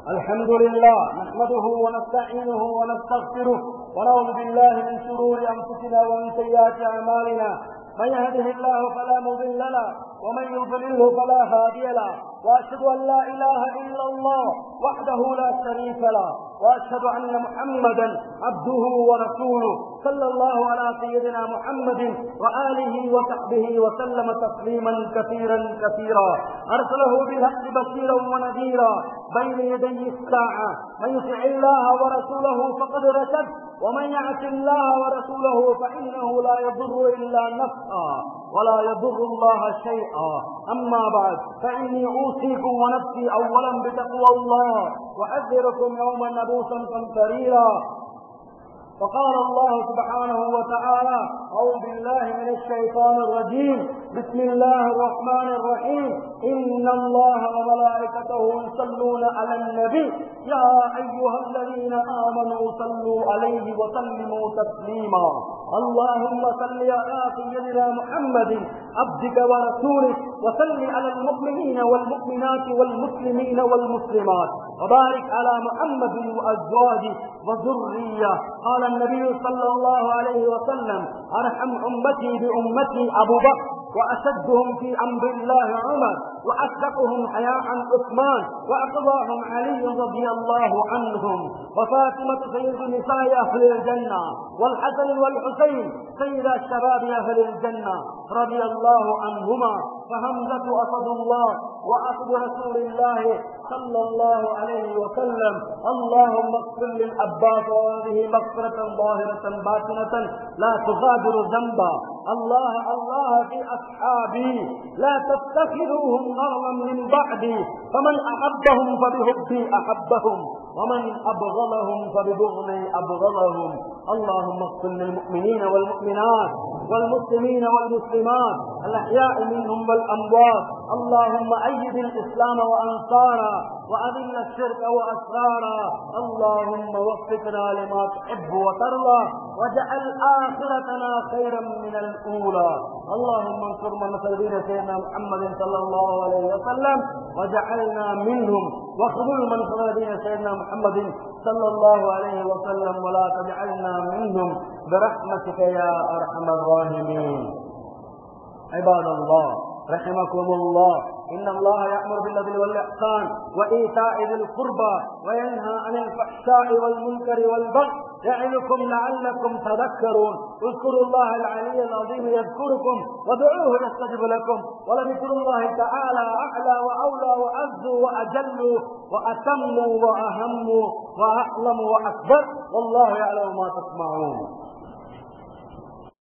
الحمد لله نحمده ونستعينه ونستغفره ونعوذ بالله من شرور انفسنا ومن سيئات اعمالنا من يهده الله فلا مضل له ومن يضلله فلا هادي له واشهد ان لا اله الا الله وحده لا شريك له واشهد ان محمدا عبده ورسوله صلى الله على سيدنا محمد واله وصحبه وسلم تسليما كثيرا كثيرا ارسله بالحق بشيرا ونذيرا بين يدي الساعه من يطع الله ورسوله فقد رشد ومن يعص الله ورسوله فانه لا يضر الا نفسه ولا يضر الله شيئا اما بعد فاني اوصيكم ونفسي اولا بتقوى الله واحذركم يوما نبوسا قمطريرا فقال الله سبحانه وتعالى أعوذ بالله من الشيطان الرجيم بسم الله الرحمن الرحيم إن الله وملائكته يصلون على النبي يا أيها الذين آمنوا صلوا عليه وسلموا تسليما اللهم صل على سيدنا محمد عبدك ورسولك وصل على المؤمنين والمؤمنات والمسلمين والمسلمات وبارك على محمد وأزواجه وذرية قال النبي صلى الله عليه وسلم أرحم أمتي بأمتي أبو بكر وأشدهم في أمر الله عمر وأصدقهم حياء عثمان وأقضاهم علي رضي الله عنهم وفاطمة سيد نساء أهل الجنة والحسن والحسين سيد الشباب أهل الجنة رضي الله عنهما فهمزة أسد الله وأسد رسول الله صلى الله عليه وسلم اللهم اغفر للعباس وهذه مغفرة ظاهرة باطنة لا تغادر ذنبا الله الله في أصحابي لا تتخذوهم غرضا من بعدي فمن أحبهم فبحبي أحبهم ومن أبغضهم فببغضي أبغضهم اللهم اغفر للمؤمنين والمؤمنات والمسلمين والمسلمات الأحياء منهم والأموات اللهم أيد الإسلام وأنصاره وأذل الشرك وأسراره اللهم وفقنا لما تحب وترضى واجعل آخرتنا خيرا من الأولى اللهم انصر من سيدنا سيدنا محمد صلى الله عليه وسلم وجعلنا منهم واخذل من سيدنا سيدنا محمد صلى الله عليه وسلم ولا تجعلنا منهم برحمتك يا أرحم الراحمين عباد الله رحمكم الله إن الله يأمر بالعدل والإحسان وإيتاء ذي القربى وينهى عن الفحشاء والمنكر والبغي يعظكم لعلكم تذكرون اذكروا الله العلي العظيم يذكركم وادعوه يستجب لكم ولذكر الله تعالى أعلى وأولى وأعز وأجل وأتم وأهم وأعلم وأكبر والله يعلم ما تصنعون